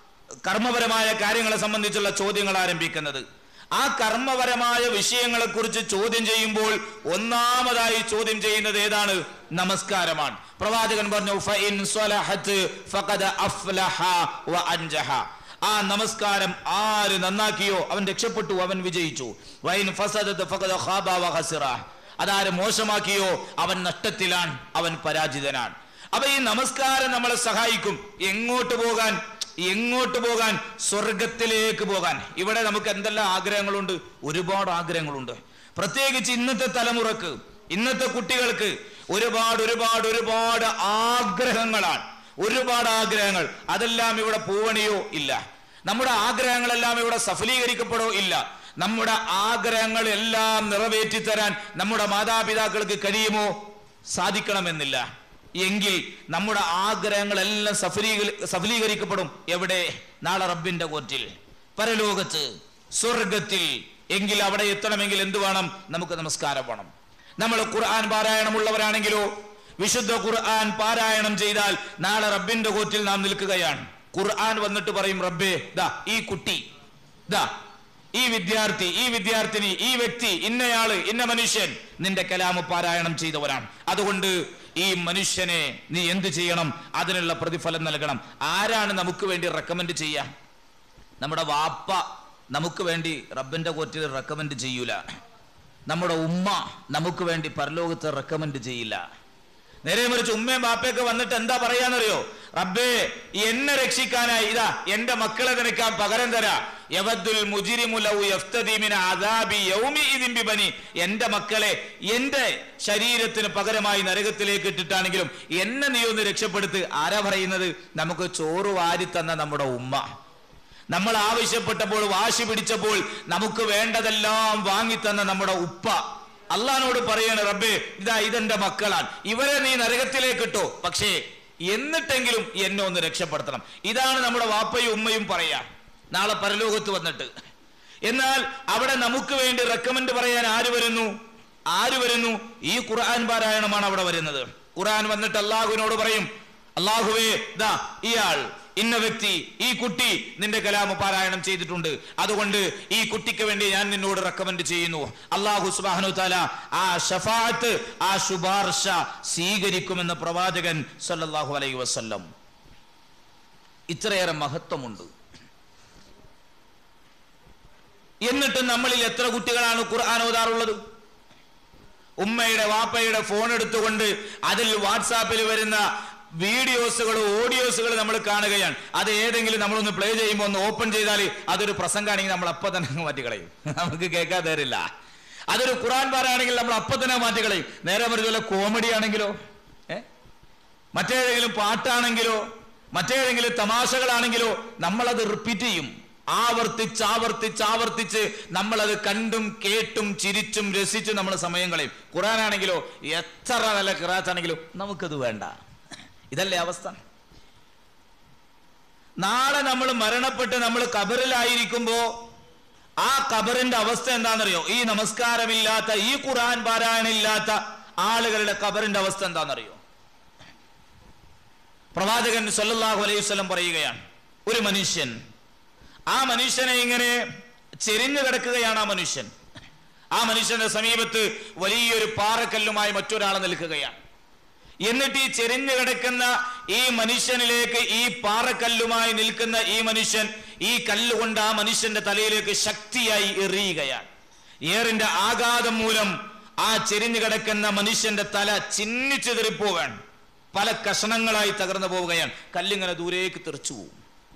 കർമ്മപരമായ കാര്യങ്ങളെ സംബന്ധിച്ചുള്ള ചോദ്യങ്ങൾ ആരംഭിക്കുന്നത് ആ കർമ്മപരമായ വിഷയങ്ങളെ കുറിച്ച് ചോദ്യം ചെയ്യുമ്പോൾ ഒന്നാമതായി ചോദ്യം ചെയ്യുന്നത് ഏതാണ് നമസ്കാരമാണ് പ്രവാചകൻ പറഞ്ഞു "ഫഇൻ സ്വലഹത്ത് ഫഖദ അഫ്ലഹ വ അൻജഹ." ആ നമസ്കാരം ആര് നന്നാക്കിയോ അവൻ രക്ഷപ്പെട്ടു അവൻ വിജയിച്ചു വൈൻ ഫസദത്ത് ഫഖദ ഖാബ വ ഖസിറ അതാര് മോശമാക്കിയോ അവൻ നഷ്ടത്തിലാണ് അവൻ പരാജിതനാണ് അപ്പൊ ഈ നമസ്കാരം നമ്മളെ സഹായിക്കും എങ്ങോട്ട് പോകാൻ എങ്ങോട്ട് പോകാൻ സ്വർഗത്തിലേക്ക് പോകാൻ ഇവിടെ നമുക്ക് എന്തെല്ലാം ആഗ്രഹങ്ങളുണ്ട് ഒരുപാട് ആഗ്രഹങ്ങളുണ്ട് പ്രത്യേകിച്ച് ഇന്നത്തെ തലമുറക്ക് ഇന്നത്തെ കുട്ടികൾക്ക് ഒരുപാട് ഒരുപാട് ഒരുപാട് ആഗ്രഹങ്ങളാണ് ഒരുപാട് ആഗ്രഹങ്ങൾ അതെല്ലാം ഇവിടെ പൂവണിയോ ഇല്ല നമ്മുടെ ആഗ്രഹങ്ങളെല്ലാം ഇവിടെ സഫലീകരിക്കപ്പെടോ ഇല്ല നമ്മുടെ ആഗ്രഹങ്ങൾ എല്ലാം നിറവേറ്റി തരാൻ നമ്മുടെ മാതാപിതാക്കൾക്ക് കഴിയുമോ സാധിക്കണമെന്നില്ല എങ്കിൽ നമ്മുടെ ആഗ്രഹങ്ങളെല്ലാം സഫലീക സഫലീകരിക്കപ്പെടും എവിടെ നാളെ റബ്ബിന്റെ കോറ്റിൽ പരലോകത്ത് സ്വർഗത്തിൽ എങ്കിൽ അവിടെ എത്തണമെങ്കിൽ എന്ത് വേണം നമുക്ക് നമസ്കാരം വേണം നമ്മൾ ഖുർആൻ പാരായണമുള്ളവരാണെങ്കിലോ വിശുദ്ധ ഖുർആൻ പാരായണം ചെയ്താൽ നാളെ റബ്ബിന്റെ കോറ്റിൽ നാം നിൽക്കുകയാണ് ഖുർആൻ വന്നിട്ട് പറയും റബ്ബേ ദാ ഈ കുട്ടി ദാ ഈ വിദ്യാർത്ഥി ഈ വിദ്യാർത്ഥിനി ഈ വ്യക്തി ഇന്നയാള് ഇന്ന മനുഷ്യൻ നിന്റെ കലാമ പാരായണം ചെയ്തവരാണ് അതുകൊണ്ട് ഈ മനുഷ്യനെ നീ എന്ത് ചെയ്യണം അതിനുള്ള പ്രതിഫലം നൽകണം ആരാണ് നമുക്ക് വേണ്ടി റെക്കമെൻഡ് ചെയ്യാ നമ്മുടെ വാപ്പ നമുക്ക് വേണ്ടി റബ്ബിന്റെ കോറ്റിൽ റെക്കമെൻഡ് ചെയ്യൂല നമ്മുടെ ഉമ്മ നമുക്ക് വേണ്ടി പരലോകത്ത് റെക്കമെൻഡ് ചെയ്യില്ല നേരെ മറിച്ച് ഉമ്മയും ബാപ്പയൊക്കെ വന്നിട്ട് എന്താ പറയാന്നറിയോ റബ്ബേ എന്നെ രക്ഷിക്കാനായി ഇതാ എന്റെ മക്കളെ നിനക്കാൻ പകരം തരാ യവദ്ദുൽ മുജിരിമുലൗ യഫ്തദീമിന അദാബി യൗമി ഇദിൻ ബിബനി എന്റെ മക്കളെ എന്റെ ശരീരത്തിന് പകരമായി നരകത്തിലേക്ക് ഇട്ടിട്ടാണെങ്കിലും എന്നെ നീ ഒന്ന് രക്ഷപ്പെടുത്ത് ആരാ പറയുന്നത് നമുക്ക് ചോറ് വാരി തന്ന നമ്മുടെ ഉമ്മ നമ്മൾ ആവശ്യപ്പെട്ടപ്പോൾ വാശി പിടിച്ചപ്പോൾ നമുക്ക് വേണ്ടതെല്ലാം വാങ്ങിത്തന്ന നമ്മുടെ ഉപ്പ അള്ളഹാനോട് പറയാണ് റബ്ബേ ഇതാ ഇതെന്റെ മക്കളാണ് ഇവരെ നീ നരകത്തിലേക്ക് ഇട്ടോ പക്ഷേ എന്നിട്ടെങ്കിലും എന്നെ ഒന്ന് രക്ഷപ്പെടുത്തണം ഇതാണ് നമ്മുടെ വാപ്പയും ഉമ്മയും പറയാ നാളെ പരലോകത്ത് വന്നിട്ട് എന്നാൽ അവിടെ നമുക്ക് വേണ്ടി റെക്കമെൻഡ് പറയാൻ ആര് വരുന്നു ആര് വരുന്നു ഈ ഖുർആൻ പാരായണമാണ് അവിടെ വരുന്നത് ഖുർആൻ വന്നിട്ട് അള്ളാഹുവിനോട് പറയും അള്ളാഹുവേ ദാ ഇയാൾ ഇന്ന വ്യക്തി ഈ കുട്ടി നിന്റെ കലാമ പാരായണം ചെയ്തിട്ടുണ്ട് അതുകൊണ്ട് ഈ കുട്ടിക്ക് വേണ്ടി ഞാൻ നിന്നോട് റെക്കമെൻഡ് ചെയ്യുന്നു അള്ളാഹു സുബാനു താല ആ ഷഫാത്ത് ആ ശുപാർശ സ്വീകരിക്കുമെന്ന് പ്രവാചകൻ സല്ലല്ലാഹു അലൈഹി വസല്ലം ഇത്രയേറെ മഹത്വമുണ്ട് എന്നിട്ട് നമ്മളിൽ എത്ര കുട്ടികളാണ് ഖുർആൻ ഓതാറുള്ളത് ഉമ്മയുടെ വാപ്പയുടെ ഫോൺ എടുത്തുകൊണ്ട് അതിൽ വാട്സാപ്പിൽ വരുന്ന വീഡിയോസുകൾ ഓഡിയോസുകൾ നമ്മൾ കാണുകയാണ് അത് ഏതെങ്കിലും നമ്മളൊന്ന് പ്ലേ ചെയ്യുമ്പോൾ ഒന്ന് ഓപ്പൺ ചെയ്താൽ അതൊരു പ്രസംഗമാണെങ്കിൽ നമ്മൾ അപ്പം തന്നെ അങ്ങ് മാറ്റി കളയും നമുക്ക് കേൾക്കാൻ തരില്ല അതൊരു ഖുറാൻ പാരാണെങ്കിൽ നമ്മൾ അപ്പം തന്നെ മാറ്റി കളയും നേരെ മറിച്ചുള്ള കോമഡി ആണെങ്കിലോ ഏ മറ്റേതെങ്കിലും പാട്ടാണെങ്കിലോ മറ്റേതെങ്കിലും തമാശകളാണെങ്കിലോ നമ്മളത് റിപ്പീറ്റ് ചെയ്യും ആവർത്തിച്ച് ആവർത്തിച്ച് ആവർത്തിച്ച് നമ്മളത് കണ്ടും കേട്ടും ചിരിച്ചും രസിച്ചും നമ്മൾ സമയം കളയും ഖുറാനാണെങ്കിലോ എത്ര നല്ല ഖിറാത്താണെങ്കിലും നമുക്കത് വേണ്ട ഇതല്ലേ അവസ്ഥ നാളെ നമ്മൾ മരണപ്പെട്ട് നമ്മൾ കബറിലായിരിക്കുമ്പോ ആ കബറിന്റെ അവസ്ഥ എന്താണെന്നറിയോ ഈ നമസ്കാരമില്ലാത്ത ഈ ഖുറാൻ പാരായണില്ലാത്ത ആളുകളുടെ കബറിന്റെ അവസ്ഥ എന്താണെന്നറിയോ പ്രവാചകൻ സല്ലല്ലാഹു അലൈഹി വസല്ലം പറയുകയാണ് ഒരു മനുഷ്യൻ ആ മനുഷ്യനെ ഇങ്ങനെ ചെരിഞ്ഞു കിടക്കുകയാണ് ആ മനുഷ്യൻ ആ മനുഷ്യന്റെ സമീപത്ത് വലിയൊരു പാറക്കല്ലുമായി മറ്റൊരാൾ നിൽക്കുകയാണ് എന്നിട്ട് ഈ ചെരിഞ്ഞു കിടക്കുന്ന ഈ മനുഷ്യനിലേക്ക് ഈ പാറക്കല്ലുമായി നിൽക്കുന്ന ഈ മനുഷ്യൻ ഈ കല്ലുകൊണ്ട് ആ മനുഷ്യന്റെ തലയിലേക്ക് ശക്തിയായി എറിയുകയാണ് ഏറിന്റെ ആഘാതം മൂലം ആ ചെരിഞ്ഞു കിടക്കുന്ന മനുഷ്യന്റെ തല ചിന്നിച്ചെതിറിപ്പോവാൻ പല കഷണങ്ങളായി തകർന്നു പോവുകയാണ് കല്ലിങ്ങനെ ദൂരേക്ക് തെറിച്ചു പോകും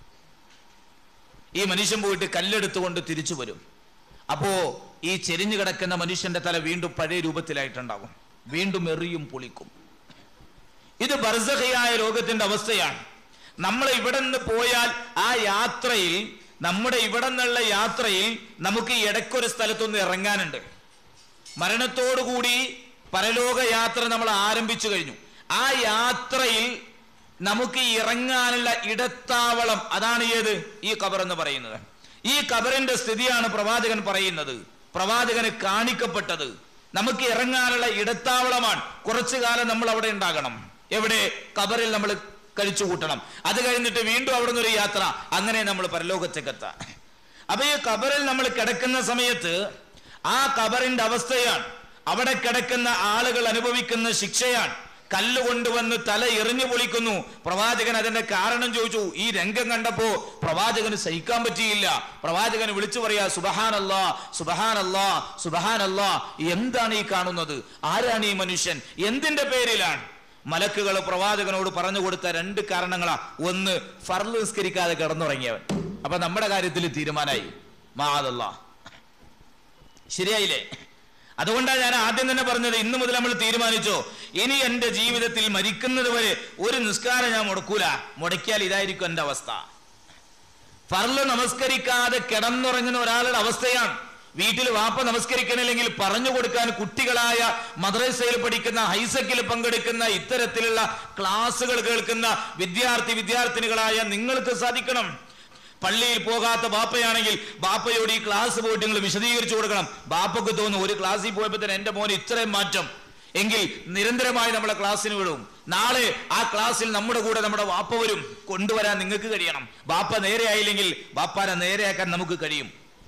ഈ മനുഷ്യൻ പോയിട്ട് കല്ലെടുത്തുകൊണ്ട് തിരിച്ചു വരും അപ്പോ ഈ ചെരിഞ്ഞു കിടക്കുന്ന മനുഷ്യന്റെ തല വീണ്ടും പഴയ രൂപത്തിലായിട്ടുണ്ടാകും വീണ്ടും എറിയും പൊളിക്കും ഇത് ബർസഖയായ രോഗത്തിന്റെ അവസ്ഥയാണ് നമ്മൾ ഇവിടെ നിന്ന് പോയാൽ ആ യാത്രയിൽ നമ്മുടെ ഇവിടെ നിന്നുള്ള യാത്രയിൽ നമുക്ക് ഈ ഇടയ്ക്കൊരു സ്ഥലത്തൊന്ന് ഇറങ്ങാനുണ്ട് മരണത്തോടുകൂടി പരലോക യാത്ര നമ്മൾ ആരംഭിച്ചു കഴിഞ്ഞു ആ യാത്രയിൽ നമുക്ക് ഇറങ്ങാനുള്ള ഇടത്താവളം അതാണ് ഏത് ഈ കബർ എന്ന് പറയുന്നത് ഈ കബറിന്റെ സ്ഥിതിയാണ് പ്രവാചകൻ പറയുന്നത് പ്രവാചകന് കാണിക്കപ്പെട്ടത് നമുക്ക് ഇറങ്ങാനുള്ള ഇടത്താവളമാണ് കുറച്ചു കാലം നമ്മൾ അവിടെ ഉണ്ടാകണം എവിടെ കബറിൽ നമ്മൾ കഴിച്ചു കൂട്ടണം അത് കഴിഞ്ഞിട്ട് വീണ്ടും അവിടെ നിന്നൊരു യാത്ര അങ്ങനെ നമ്മൾ പരലോകത്തേക്കെത്താം അപ്പൊ ഈ കബറിൽ നമ്മൾ കിടക്കുന്ന സമയത്ത് ആ കബറിന്റെ അവസ്ഥയാണ് അവിടെ കിടക്കുന്ന ആളുകൾ അനുഭവിക്കുന്ന ശിക്ഷയാണ് കല്ല് കൊണ്ടുവന്ന് തല എറിഞ്ഞു പൊളിക്കുന്നു പ്രവാചകൻ അതിന്റെ കാരണം ചോദിച്ചു ഈ രംഗം കണ്ടപ്പോ പ്രവാചകന് സഹിക്കാൻ പറ്റിയില്ല പ്രവാചകന് വിളിച്ചു പറയാ സുബഹാനല്ലാ സുബഹാനല്ലാ സുബഹാനല്ലാ എന്താണ് ഈ കാണുന്നത് ആരാണ് ഈ മനുഷ്യൻ എന്തിന്റെ പേരിലാണ് മലക്കുകൾ പ്രവാചകനോട് പറഞ്ഞു കൊടുത്ത രണ്ട് കാരണങ്ങളാ ഒന്ന് ഫർള് നിസ്കരിക്കാതെ കിടന്നുറങ്ങിയവൻ അപ്പൊ നമ്മുടെ കാര്യത്തിൽ തീരുമാനമായി മാതല്ല ശരിയായില്ലേ അതുകൊണ്ടാണ് ഞാൻ ആദ്യം തന്നെ പറഞ്ഞത് ഇന്നു മുതൽ നമ്മൾ തീരുമാനിച്ചോ ഇനി എന്റെ ജീവിതത്തിൽ മരിക്കുന്നത് വരെ ഒരു നിസ്കാരം ഞാൻ മുടക്കൂല മുടക്കിയാൽ ഇതായിരിക്കും എന്റെ അവസ്ഥ ഫർള് നമസ്കരിക്കാതെ കിടന്നുറങ്ങുന്ന ഒരാളുടെ അവസ്ഥയാണ് വീട്ടിൽ വാപ്പ നമസ്കരിക്കണില്ലെങ്കിൽ പറഞ്ഞു കൊടുക്കാൻ കുട്ടികളായ മദ്രസയിൽ പഠിക്കുന്ന ഹൈസക്കിൽ പങ്കെടുക്കുന്ന ഇത്തരത്തിലുള്ള ക്ലാസ്സുകൾ കേൾക്കുന്ന വിദ്യാർത്ഥി വിദ്യാർത്ഥിനികളായ നിങ്ങൾക്ക് സാധിക്കണം പള്ളിയിൽ പോകാത്ത ബാപ്പയാണെങ്കിൽ ബാപ്പയോട് ഈ ക്ലാസ് പോയിട്ട് നിങ്ങൾ വിശദീകരിച്ചു കൊടുക്കണം ബാപ്പക്ക് തോന്നുന്നു ഒരു ക്ലാസ്സിൽ പോയപ്പോൾ തന്നെ എന്റെ മോന് ഇത്രയും മാറ്റം എങ്കിൽ നിരന്തരമായി നമ്മളെ ക്ലാസ്സിന് വിടും നാളെ ആ ക്ലാസ്സിൽ നമ്മുടെ കൂടെ നമ്മുടെ വാപ്പ വരും കൊണ്ടുവരാൻ നിങ്ങൾക്ക് കഴിയണം ബാപ്പ നേരെയായില്ലെങ്കിൽ ബാപ്പാനെ നേരെയാക്കാൻ നമുക്ക് കഴിയും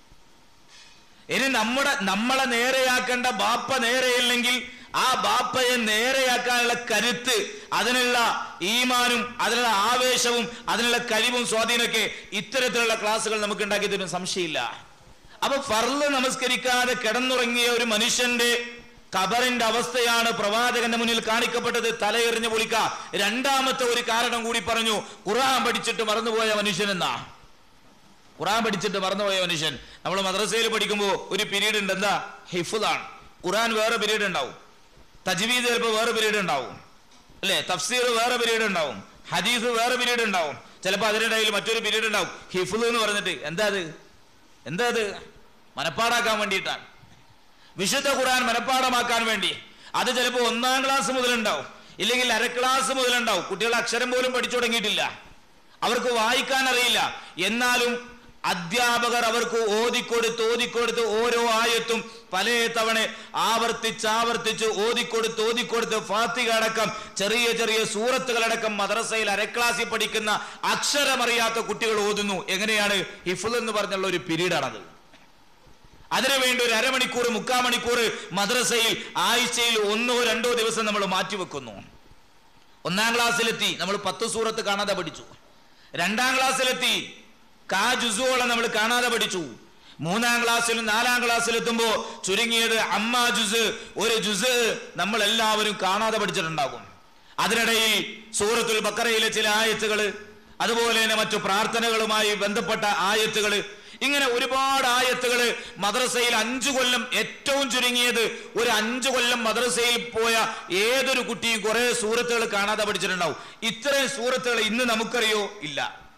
ഇനി നമ്മുടെ നമ്മളെ നേരെയാക്കേണ്ട ബാപ്പ നേരെയില്ലെങ്കിൽ ആ ബാപ്പയെ നേരെയാക്കാനുള്ള കരുത്ത് അതിനുള്ള ഈമാനും അതിനുള്ള ആവേശവും അതിനുള്ള കഴിവും സ്വാധീനമൊക്കെ ഇത്തരത്തിലുള്ള ക്ലാസ്സുകൾ നമുക്ക് ഉണ്ടാക്കി തരും സംശയമില്ല അപ്പൊ ഫർള് നമസ്കരിക്കാതെ കിടന്നുറങ്ങിയ ഒരു മനുഷ്യന്റെ കബറിന്റെ അവസ്ഥയാണ് പ്രവാചകന്റെ മുന്നിൽ കാണിക്കപ്പെട്ടത് തലയെറിഞ്ഞു പൊളിക്ക രണ്ടാമത്തെ ഒരു കാരണം കൂടി പറഞ്ഞു ഖുർആൻ പഠിച്ചിട്ട് മറന്നുപോയ മനുഷ്യനെന്നാ ഖുറാൻ പഠിച്ചിട്ട് മറന്നുപോയ മനുഷ്യൻ നമ്മൾ മദ്രസയിൽ പഠിക്കുമ്പോൾ ഒരു പീരീഡ് ഉണ്ട് എന്താ ഹിഫുദാണ് ഖുറാൻ വേറെ പീരീഡ് ഉണ്ടാവും തജ്വീദ് ചിലപ്പോൾ വേറെ പീരീഡ് ഉണ്ടാവും അല്ലേ തഫ്സീർ വേറെ പീരീഡ് ഉണ്ടാവും ഹദീസ് വേറെ പീരീഡ് ഉണ്ടാവും ചിലപ്പോൾ അതിനിടയിൽ മറ്റൊരു പീരീഡ് ഉണ്ടാവും ഹിഫുദ് എന്ന് പറഞ്ഞിട്ട് എന്താ അത് എന്താ അത് മനപ്പാടാക്കാൻ വേണ്ടിയിട്ടാണ് വിശുദ്ധ ഖുർആൻ മനപ്പാടമാക്കാൻ വേണ്ടി അത് ചിലപ്പോൾ ഒന്നാം ക്ലാസ് മുതലുണ്ടാവും ഇല്ലെങ്കിൽ അര ക്ലാസ് മുതലുണ്ടാവും കുട്ടികൾ അക്ഷരം പോലും പഠിച്ചു തുടങ്ങിയിട്ടില്ല അവർക്ക് വായിക്കാൻ അറിയില്ല എന്നാലും അധ്യാപകർ അവർക്ക് ഓതിക്കൊടുത്ത് ഓതിക്കൊടുത്ത് ഓരോ ആയത്തും പല തവണ ആവർത്തിച്ച് ആവർത്തിച്ച് ഓതിക്കൊടുത്ത് ഓതിക്കൊടുത്ത് ഫാത്തിക അടക്കം ചെറിയ ചെറിയ സൂറത്തുകളടക്കം മദ്രസയിൽ അരക്ലാസ്സിൽ പഠിക്കുന്ന അക്ഷരമറിയാത്ത കുട്ടികൾ ഓതുന്നു എങ്ങനെയാണ് ഹിഫുൽ എന്ന് പറഞ്ഞുള്ള ഒരു പീരീഡാണത് അതിനുവേണ്ടി ഒരു അരമണിക്കൂർ മുക്കാൽ മണിക്കൂർ മദ്രസയിൽ ആഴ്ചയിൽ ഒന്നോ രണ്ടോ ദിവസം നമ്മൾ മാറ്റിവെക്കുന്നു ഒന്നാം ക്ലാസ്സിലെത്തി നമ്മൾ പത്ത് സൂറത്ത് കാണാതെ പഠിച്ചു രണ്ടാം ക്ലാസ്സിലെത്തി കാ ജുസുവോളം നമ്മൾ കാണാതെ പഠിച്ചു മൂന്നാം ക്ലാസ്സിലും നാലാം ക്ലാസ്സിലും എത്തുമ്പോ ചുരുങ്ങിയത് അമ്മ ജുസ് ഒരു ജുസ് നമ്മൾ എല്ലാവരും കാണാതെ പഠിച്ചിട്ടുണ്ടാകും അതിനിടയിൽ സൂറത്തുൽ ബക്കറയിലെ ചില ആയത്തുകള് അതുപോലെ തന്നെ മറ്റു പ്രാർത്ഥനകളുമായി ബന്ധപ്പെട്ട ആയത്തുകള് ഇങ്ങനെ ഒരുപാട് ആയത്തുകള് മദ്രസയിൽ അഞ്ചു കൊല്ലം ഏറ്റവും ചുരുങ്ങിയത് ഒരു അഞ്ചു കൊല്ലം മദ്രസയിൽ പോയ ഏതൊരു കുട്ടിയും കുറെ സൂറത്തുകൾ കാണാതെ പഠിച്ചിട്ടുണ്ടാവും ഇത്രയും സൂറത്തുകൾ ഇന്ന് നമുക്കറിയോ ഇല്ല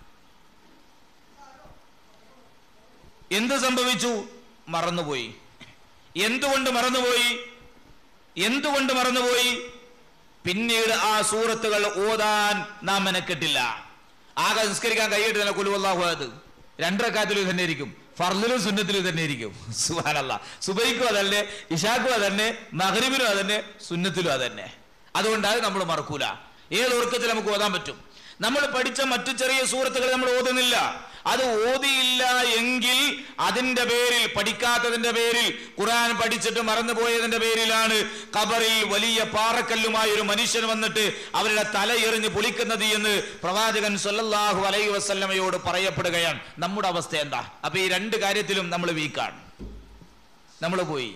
എന്ത് സംഭവിച്ചു മറന്നുപോയി എന്തുകൊണ്ട് മറന്നുപോയി എന്തുകൊണ്ട് മറന്നുപോയി പിന്നീട് ആ സൂറത്തുകൾ ഓതാൻ നാം മെനക്കെട്ടില്ല ആകെ നിസ്കരിക്കാൻ കൈയിട്ട് തന്നെ കുലുവല്ലാഹുയത് രണ്ടരക്കാത്തിലും തന്നെ ഇരിക്കും ഫർദിലും സുന്നത്തിലും തന്നെ ഇരിക്കും സുഹാനല്ല സുബൈക്കും അതന്നെ ഇഷാക്കും അതന്നെ മഹരിബിനും അതന്നെ സുന്നത്തിലും അതന്നെ അതുകൊണ്ട് അത് നമ്മൾ മറക്കൂല ഏത് ഉറക്കത്തിൽ നമുക്ക് ഓതാൻ പറ്റും നമ്മൾ പഠിച്ച മറ്റു ചെറിയ സൂറത്തുകൾ നമ്മൾ ഓതുന്നില്ല അത് ഓതിയില്ല എങ്കിൽ അതിന്റെ പേരിൽ പഠിക്കാത്തതിന്റെ പേരിൽ ഖുർആൻ പഠിച്ചിട്ട് മറന്നുപോയതിന്റെ പേരിലാണ് ഖബറിൽ വലിയ പാറക്കല്ലുമായി ഒരു മനുഷ്യൻ വന്നിട്ട് അവരുടെ തല എറിഞ്ഞ് പൊളിക്കുന്നത് എന്ന് പ്രവാചകൻ സല്ലല്ലാഹു അലൈഹി വസല്ലമയോട് പറയപ്പെടുകയാണ് നമ്മുടെ അവസ്ഥ എന്താ അപ്പൊ ഈ രണ്ട് കാര്യത്തിലും നമ്മൾ വീക്കാണ് നമ്മൾ പോയി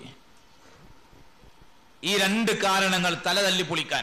ഈ രണ്ട് കാരണങ്ങൾ തല തല്ലി പൊളിക്കാൻ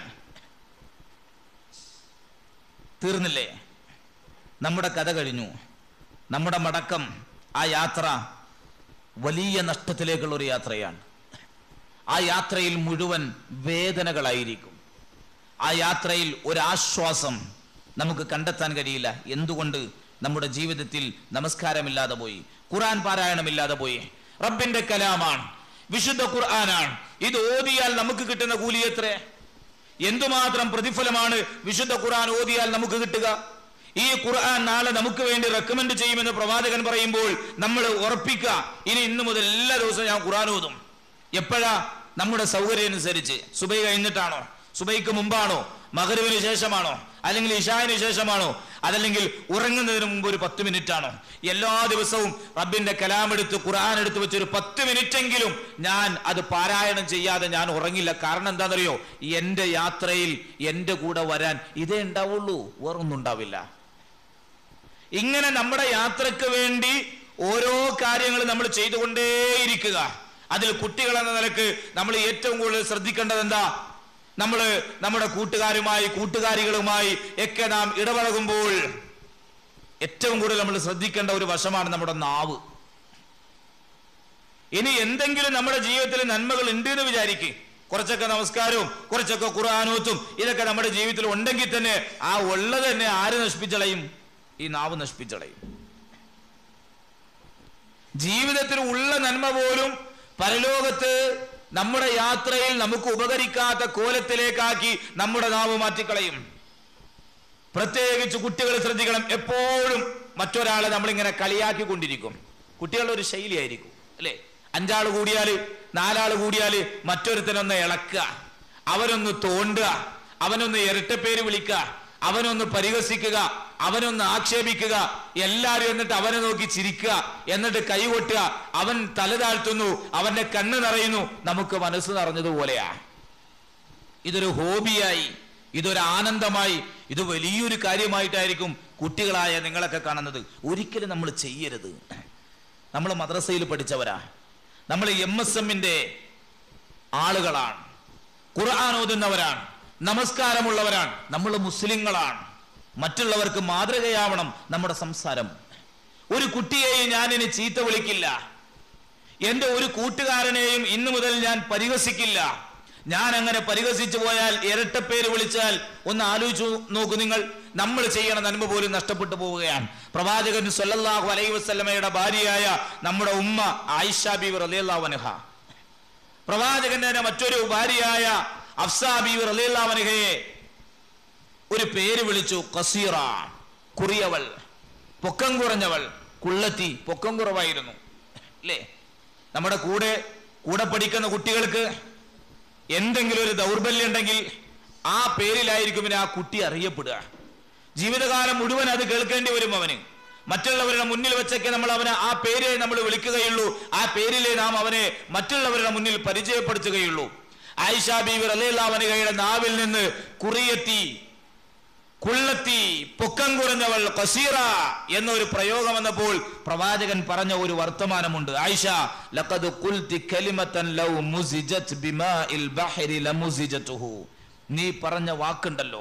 തീർന്നില്ലേ നമ്മുടെ കഥ കഴിഞ്ഞു നമ്മുടെ മടക്കം ആ യാത്ര വലിയ നഷ്ടത്തിലേക്കുള്ള ഒരു യാത്രയാണ് ആ യാത്രയിൽ മുഴുവൻ വേദനകളായിരിക്കും ആ യാത്രയിൽ ഒരാശ്വാസം നമുക്ക് കണ്ടെത്താൻ കഴിയില്ല എന്തുകൊണ്ട് നമ്മുടെ ജീവിതത്തിൽ നമസ്കാരമില്ലാതെ പോയി ഖുർആൻ പാരായണമില്ലാതെ പോയി റബ്ബിന്റെ കലാമാണ് വിശുദ്ധ ഖുർആനാണ് ഇത് ഓതിയാൽ നമുക്ക് കിട്ടുന്ന കൂലി എത്ര എന്തുമാത്രം പ്രതിഫലമാണ് വിശുദ്ധ ഖുർആൻ ഓതിയാൽ നമുക്ക് കിട്ടുക ഈ ഖുർആൻ നാളെ നമുക്ക് വേണ്ടി റെക്കമെൻഡ് ചെയ്യുമെന്ന് പ്രവാചകൻ പറയുമ്പോൾ നമ്മൾ ഉറപ്പിക്കുക ഇനി ഇന്നു മുതൽ എല്ലാ ദിവസവും ഞാൻ ഖുർആൻ ഓതും എപ്പോഴാ നമ്മുടെ സൗകര്യം അനുസരിച്ച് സുബൈ കഴിഞ്ഞിട്ടാണോ സുബൈക്ക് മുമ്പാണോ മകരുവിന് ശേഷമാണോ അല്ലെങ്കിൽ ഇഷാവിന് ശേഷമാണോ അതല്ലെങ്കിൽ ഉറങ്ങുന്നതിന് മുമ്പ് ഒരു പത്ത് മിനിറ്റ് ആണോ എല്ലാ ദിവസവും റബ്ബിന്റെ കലാം എടുത്ത് ഖുർആൻ എടുത്ത് വെച്ച് ഒരു പത്ത് മിനിറ്റ് എങ്കിലും ഞാൻ അത് പാരായണം ചെയ്യാതെ ഞാൻ ഉറങ്ങില്ല കാരണം എന്താണെന്നറിയോ എന്റെ യാത്രയിൽ എന്റെ കൂടെ വരാൻ ഇതേ ഉണ്ടാവുള്ളൂ വേറൊന്നും ഉണ്ടാവില്ല ഇങ്ങനെ നമ്മുടെ യാത്രക്ക് വേണ്ടി ഓരോ കാര്യങ്ങൾ നമ്മൾ ചെയ്തുകൊണ്ടേയിരിക്കുക അതിൽ കുട്ടികൾ എന്ന നിലക്ക് നമ്മൾ ഏറ്റവും കൂടുതൽ ശ്രദ്ധിക്കേണ്ടത് എന്താ നമ്മൾ നമ്മുടെ കൂട്ടുകാരുമായി കൂട്ടുകാരികളുമായി ഒക്കെ നാം ഇടപഴകുമ്പോൾ ഏറ്റവും കൂടുതൽ നമ്മൾ ശ്രദ്ധിക്കേണ്ട ഒരു വശമാണ് നമ്മുടെ നാവ് ഇനി എന്തെങ്കിലും നമ്മുടെ ജീവിതത്തിൽ നന്മകൾ ഉണ്ട് എന്ന് വിചാരിക്കും കുറച്ചൊക്കെ നമസ്കാരവും കുറച്ചൊക്കെ ഖുർആാനൂത്തും ഇതൊക്കെ നമ്മുടെ ജീവിതത്തിൽ ഉണ്ടെങ്കിൽ തന്നെ ആ ഉള്ളത് തന്നെ ആര് നശിപ്പിച്ചളയും ഈ നാവ് നശിപ്പിച്ചളയും ജീവിതത്തിൽ ഉള്ള നന്മ പോലും പരലോകത്ത് നമ്മുടെ യാത്രയിൽ നമുക്ക് ഉപകരിക്കാത്ത കോലത്തിലേക്കാക്കി നമ്മുടെ നാവ് മാറ്റിക്കളയും പ്രത്യേകിച്ച് കുട്ടികൾ ശ്രദ്ധിക്കണം എപ്പോഴും മറ്റൊരാളെ നമ്മളിങ്ങനെ കളിയാക്കിക്കൊണ്ടിരിക്കും കുട്ടികളുടെ ഒരു ശൈലിയായിരിക്കും അല്ലേ അഞ്ചാള് കൂടിയാല് നാലാള് കൂടിയാല് മറ്റൊരുത്തനൊന്ന് ഇളക്കുക അവനൊന്ന് തോണ്ടുക അവനൊന്ന് ഇരട്ടപ്പേര് വിളിക്കുക അവനൊന്ന് പരിഹസിക്കുക അവനൊന്ന് ആക്ഷേപിക്കുക എല്ലാരും എന്നിട്ട് അവനെ നോക്കി ചിരിക്കുക എന്നിട്ട് കൈകൊട്ടുക അവൻ തല താഴ്ത്തുന്നു അവന്റെ കണ്ണ് നിറയുന്നു നമുക്ക് മനസ്സ് നിറഞ്ഞതുപോലെയാ ഇതൊരു ഹോബിയായി ഇതൊരു ആനന്ദമായി ഇത് വലിയൊരു കാര്യമായിട്ടായിരിക്കും കുട്ടികളായ നിങ്ങളൊക്കെ കാണുന്നത് ഒരിക്കലും നമ്മൾ ചെയ്യരുത് നമ്മൾ മദ്രസയിൽ പഠിച്ചവരാ നമ്മൾ എം എസ് എമ്മിന്റെ ആളുകളാണ് ഖുർആൻ ഓതുന്നവരാണ് നമസ്കാരമുള്ളവരാണ് നമ്മൾ മുസ്ലിങ്ങളാണ് മറ്റുള്ളവർക്ക് മാതൃകയാവണം നമ്മുടെ സംസാരം ഒരു കുട്ടിയെയും ഞാൻ ഇനി ചീത്ത വിളിക്കില്ല എന്റെ ഒരു കൂട്ടുകാരനെയും ഇന്നു മുതൽ ഞാൻ പരിഹസിക്കില്ല ഞാൻ അങ്ങനെ പരിഹസിച്ചു പോയാൽ ഇരട്ടപ്പേര് വിളിച്ചാൽ ഒന്ന് ആലോചിച്ചു നോക്കൂ നിങ്ങൾ നമ്മൾ ചെയ്യണ നന്മ പോലും നഷ്ടപ്പെട്ടു പോവുകയാണ് പ്രവാചകൻ സല്ലല്ലാഹു അലൈഹി വസല്ലമയുടെ ഭാര്യയായ നമ്മുടെ ഉമ്മ ആയിഷ ബീവി റളിയല്ലാഹു അൻഹ പ്രവാചകന്റെ തന്നെ മറ്റൊരു ഭാര്യയായ അഫ്സാ ബീവി റളിയല്ലാഹു അൻഹയെ ഒരു പേര് വിളിച്ചു കസീറ കുറിയവൾ പൊക്കം കുറഞ്ഞവൾ കുള്ളത്തി പൊക്കം കുറവായിരുന്നു അല്ലേ നമ്മുടെ കൂടെ കൂടെ പഠിക്കുന്ന കുട്ടികൾക്ക് എന്തെങ്കിലും ഒരു ദൗർബല്യം ഉണ്ടെങ്കിൽ ആ പേരിലായിരിക്കും പിന്നെ ആ കുട്ടി അറിയപ്പെടുക ജീവിതകാലം മുഴുവൻ അത് കേൾക്കേണ്ടി വരും അവന് മറ്റുള്ളവരുടെ മുന്നിൽ വെച്ചൊക്കെ നമ്മൾ അവനെ ആ പേരെ നമ്മൾ വിളിക്കുകയുള്ളൂ ആ പേരിലെ നാം അവനെ മറ്റുള്ളവരുടെ മുന്നിൽ പരിചയപ്പെടുത്തുകയുള്ളൂ ആയിഷ ബീവി റലിയുള്ളവനുകയുടെ നാവിൽ നിന്ന് കുറിയെത്തി കുള്ളത്തി പൊക്കം കുറഞ്ഞവൾ കസീറ എന്നൊരു പ്രയോഗം വന്നപ്പോൾ പ്രവാചകൻ പറഞ്ഞ ഒരു വർത്തമാനമുണ്ട് ആയിഷ ലഖദ് ഖുൽതി കലിമതൻ ലൗ മുസിജത് ബിമാഇൽ ബഹരി ലമുസിജതുഹു നീ പറഞ്ഞ വാക്കുണ്ടല്ലോ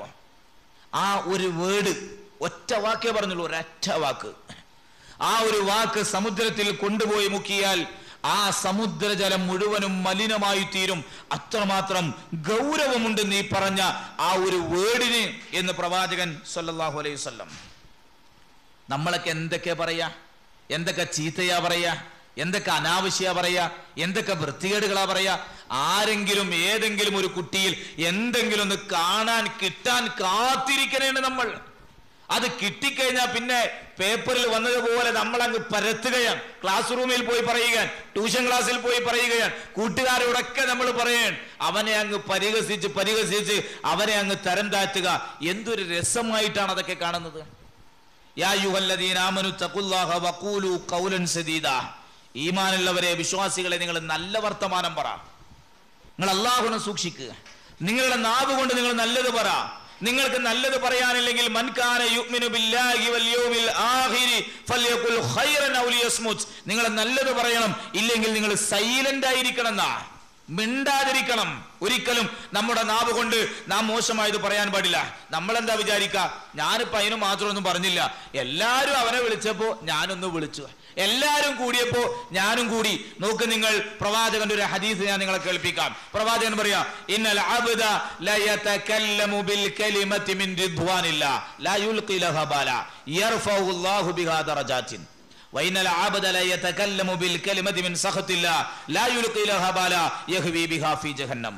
ആ ഒരു വേർഡ് ഒറ്റ വാക്കേ പറഞ്ഞുള്ളൂ ഒരൊറ്റ വാക്ക് ആ ഒരു വാക്ക് സമുദ്രത്തിൽ കൊണ്ടുപോയി മുക്കിയാൽ ആ സമുദ്രജലം മുഴുവനും മലിനമായി തീരും അത്രമാത്രം ഗൗരവമുണ്ട് നീ പറഞ്ഞ ആ ഒരു വേർഡിന് എന്ന് പ്രവാചകൻ സല്ലല്ലാഹു അലൈഹി വസല്ലം നമ്മളൊക്കെ എന്തൊക്കെ പറയാ എന്തൊക്കെ ചീത്തയാ പറയാ എന്തൊക്കെ അനാവശ്യ പറയാ എന്തൊക്കെ വൃത്തികേടുകളാ പറയാ ആരെങ്കിലും ഏതെങ്കിലും ഒരു കുട്ടിയിൽ എന്തെങ്കിലും ഒന്ന് കാണാൻ കിട്ടാൻ കാത്തിരിക്കണേണ് നമ്മൾ അത് കിട്ടിക്കഴിഞ്ഞാൽ പിന്നെ പേപ്പറിൽ വന്നതുപോലെ നമ്മൾ അങ്ങ് പരത്തുകയാണ് ക്ലാസ് റൂമിൽ പോയി പറയുകയാണ് ട്യൂഷൻ ക്ലാസ്സിൽ പോയി പറയുകയാണ് കൂട്ടുകാരോടൊക്കെ നമ്മൾ പറയാൻ അവനെ അങ്ങ് പരിഹസിച്ച് പരിഹസിച്ച് അവനെ അങ്ങ് തരം താഴ്ത്തുക എന്തൊരു രസമായിട്ടാണ് അതൊക്കെ കാണുന്നത് യാ യുഹല്ലദീന ആമനു തഖുല്ലാഹ വഖൂലു ഖൗലൻ സദീദാ ഈമാനുള്ളവരെ വിശ്വാസികളെ നിങ്ങൾ നല്ല വർത്തമാനം പറ നിങ്ങൾ അള്ളാഹുനെ സൂക്ഷിക്കുക നിങ്ങളുടെ നാവ് കൊണ്ട് നിങ്ങൾ നല്ലത് പറ നിങ്ങൾക്ക് നല്ലത് പറയാനില്ലെങ്കിൽ മൻകാന യുഅ്മിനു ബില്ലാഹി വൽ യൗമിൽ ആഖിരി ഫൽയഖുൽ ഖൈറൻ ഔ ലിയസ്മുത് നിങ്ങൾ നല്ലത് പറയണം ഇല്ലെങ്കിൽ നിങ്ങൾ സൈലന്റ് ആയിരിക്കണം എന്നാ മിണ്ടാതിരിക്കണം ഒരിക്കലും നമ്മുടെ നാവ് കൊണ്ട് നാം മോശമായത് പറയാൻ പാടില്ല നമ്മൾ എന്താ വിചാരിക്ക ഞാനിപ്പോ അതിന് മാത്രമൊന്നും പറഞ്ഞില്ല എല്ലാരും അവനെ വിളിച്ചപ്പോ ഞാനൊന്ന് വിളിച്ചു എല്ലാരും കൂടിയപ്പോ ഞാനും കൂടി നോക്ക് നിങ്ങൾ പ്രവാചകന്റെ ഒരു ഹദീസ് ഞാൻ നിങ്ങളെ കേൾപ്പിക്കാം പ്രവാചകൻ പറയാ ഇന്നൽ അബ്ദ ലയതകല്ലമു ബിൽ കലിമതി മിൻ റിദ്വാനില്ല ലാ യുൽഖി ലഹ ബാല യർഫഉ അല്ലാഹു ബിഹാ ദറജാത്തിൻ وإن العبد لا يتكلم بالكلمة من سخط الله لا يلقي لها بالا يهوي بها في جهنم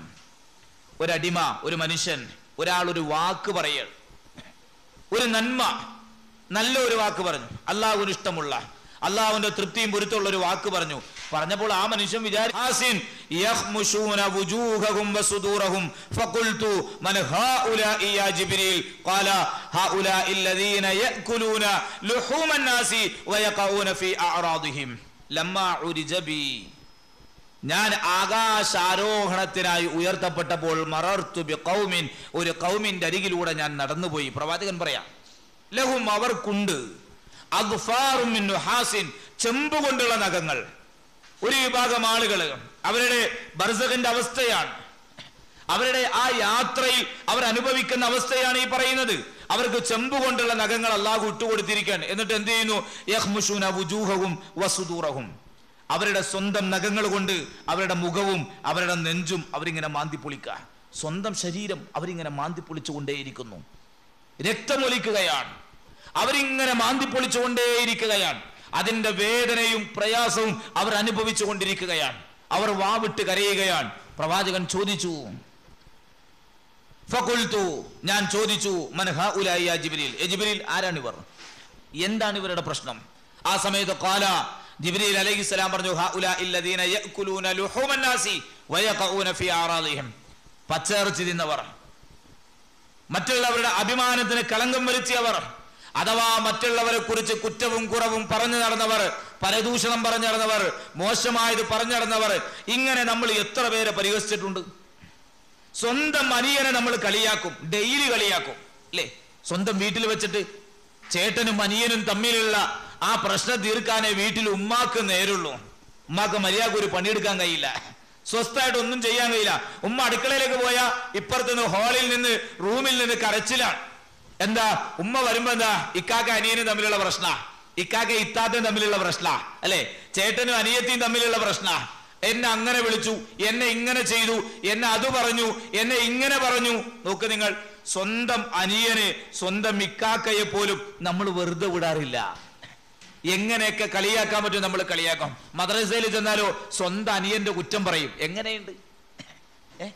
ഒരടിമ ഒരു മനുഷ്യൻ ഒരാൾ ഒരു വാക്ക് പറയൽ ഒരു നന്മ നല്ല ഒരു വാക്ക് പറഞ്ഞു അള്ളാഹുവിന് ഇഷ്ടമുള്ള അള്ളാഹുവിന്റെ തൃപ്തിയും പൊരുത്തമുള്ള ഒരു വാക്ക് പറഞ്ഞു പറഞ്ഞപ്പോൾ ആ മനുഷ്യൻ വിചാരിച്ചു يخمشون وجوههم وصدورهم فقلت من هؤلاء يا جبريل قال هؤلاء الذين يأكلون لحوم الناس ويقعون في أعراضهم لما عرج بي ഞാൻ ആകാശാരോഹണത്തിനായി ഉയർത്തപ്പെട്ടപ്പോൾ മറർത്തു ബി കൗമിൻ ഒരു കൗമിന്റെ അരികിലൂടെ ഞാൻ നടന്നുപോയി പ്രവാചകൻ പറയാം ലഹും അവർക്കുണ്ട് അഗ്ഫാറും മിൻ നുഹാസിൻ ചെമ്പ് കൊണ്ടുള്ള നഖങ്ങൾ ഒരു വിഭാഗം ആളുകൾ അവരുടെ ബർസഖിന്റെ അവസ്ഥയാണ് അവരുടെ ആ യാത്രയിൽ അവർ അനുഭവിക്കുന്ന അവസ്ഥയാണ് ഈ പറയുന്നത് അവർക്ക് ചെമ്പ് കൊണ്ടുള്ള നഖങ്ങൾ അള്ളാഹു ഇട്ടുകൊടുത്തിരിക്കുകയാണ് എന്നിട്ട് എന്ത് ചെയ്യുന്നു യഹ്മുഷൂന വുജൂഹവും വസുദൂറഹും അവരുടെ സ്വന്തം നഖങ്ങൾ കൊണ്ട് അവരുടെ മുഖവും അവരുടെ നെഞ്ചും അവരിങ്ങനെ മാന്തി പൊളിക്കുക സ്വന്തം ശരീരം അവരിങ്ങനെ മാന്തി പൊളിച്ചുകൊണ്ടേയിരിക്കുന്നു രക്തമൊലിക്കുകയാണ് അവരിങ്ങനെ മാന്തി പൊളിച്ചുകൊണ്ടേയിരിക്കുകയാണ് അതിന്റെ വേദനയും പ്രയാസവും അവർ അനുഭവിച്ചു കൊണ്ടിരിക്കുകയാണ് അവർ വാവിട്ട് കരയുകയാണ് പ്രവാചകൻ ചോദിച്ചു ഫഖുൽതു ഞാൻ ചോദിച്ചു മൻ ഹഉലായി യാ ജിബ്രീൽ ഏ ജിബ്രീൽ ആരാണ് ഇവർ എന്താണ് ഇവരുടെ പ്രശ്നം ആ സമയത്ത് ഖാല ജിബ്രീൽ അലൈഹിസ്സലാം പറഞ്ഞു ഹഉലാ ഇല്ലദീന യഅകുലൂന ലുഹൂമൻ നാസി വയഖഊന ഫീ ആറാദിഹിം പച്ചയിറച്ചി തിന്നവർ മറ്റുള്ളവരുടെ അഭിമാനത്തിന് കളങ്കം വരുത്തിയവർ അഥവാ മറ്റുള്ളവരെ കുറിച്ച് കുറ്റവും കുറവും പറഞ്ഞു നടന്നവർ പരദൂഷണം പറഞ്ഞു നടന്നവർ മോശമായത് പറഞ്ഞു നടന്നവർ ഇങ്ങനെ നമ്മൾ എത്ര പേരെ പരിഹസിച്ചിട്ടുണ്ട് സ്വന്തം അനിയനെ നമ്മൾ കളിയാക്കും ഡെയിലി കളിയാക്കും അല്ലേ സ്വന്തം വീട്ടിൽ വെച്ചിട്ട് ചേട്ടനും അനിയനും തമ്മിലുള്ള ആ പ്രശ്നം തീർക്കാനേ വീട്ടിൽ ഉമ്മാക്ക് നേരുള്ളൂ ഉമ്മാക്ക് മര്യാദ ഒരു പണിയെടുക്കാൻ കഴിയില്ല സ്വസ്ഥമായിട്ട് ഒന്നും ചെയ്യാൻ കഴിയില്ല ഉമ്മ അടുക്കളയിലേക്ക് പോയാ ഇപ്പുറത്ത് നിന്ന് ഹാളിൽ നിന്ന് റൂമിൽ നിന്ന് കരച്ചിലാണ് എന്താ ഉമ്മ വരുമ്പോ എന്താ ഇക്കാക്ക അനിയനും തമ്മിലുള്ള പ്രശ്ന ഇക്കാക്ക ഇത്താത്തയും തമ്മിലുള്ള പ്രശ്ന അല്ലെ ചേട്ടനും അനിയത്തിയും തമ്മിലുള്ള പ്രശ്ന എന്നെ അങ്ങനെ വിളിച്ചു എന്നെ ഇങ്ങനെ ചെയ്തു എന്നെ അത് പറഞ്ഞു എന്നെ ഇങ്ങനെ പറഞ്ഞു നോക്ക് നിങ്ങൾ സ്വന്തം അനിയനെ സ്വന്തം ഇക്കാക്കയെ പോലും നമ്മൾ വെറുതെ വിടാറില്ല എങ്ങനെയൊക്കെ കളിയാക്കാൻ പറ്റും നമ്മൾ കളിയാക്കാം മദ്രസയിൽ ചെന്നാലോ സ്വന്തം അനിയന്റെ കുറ്റം പറയും എങ്ങനെയുണ്ട് ഏ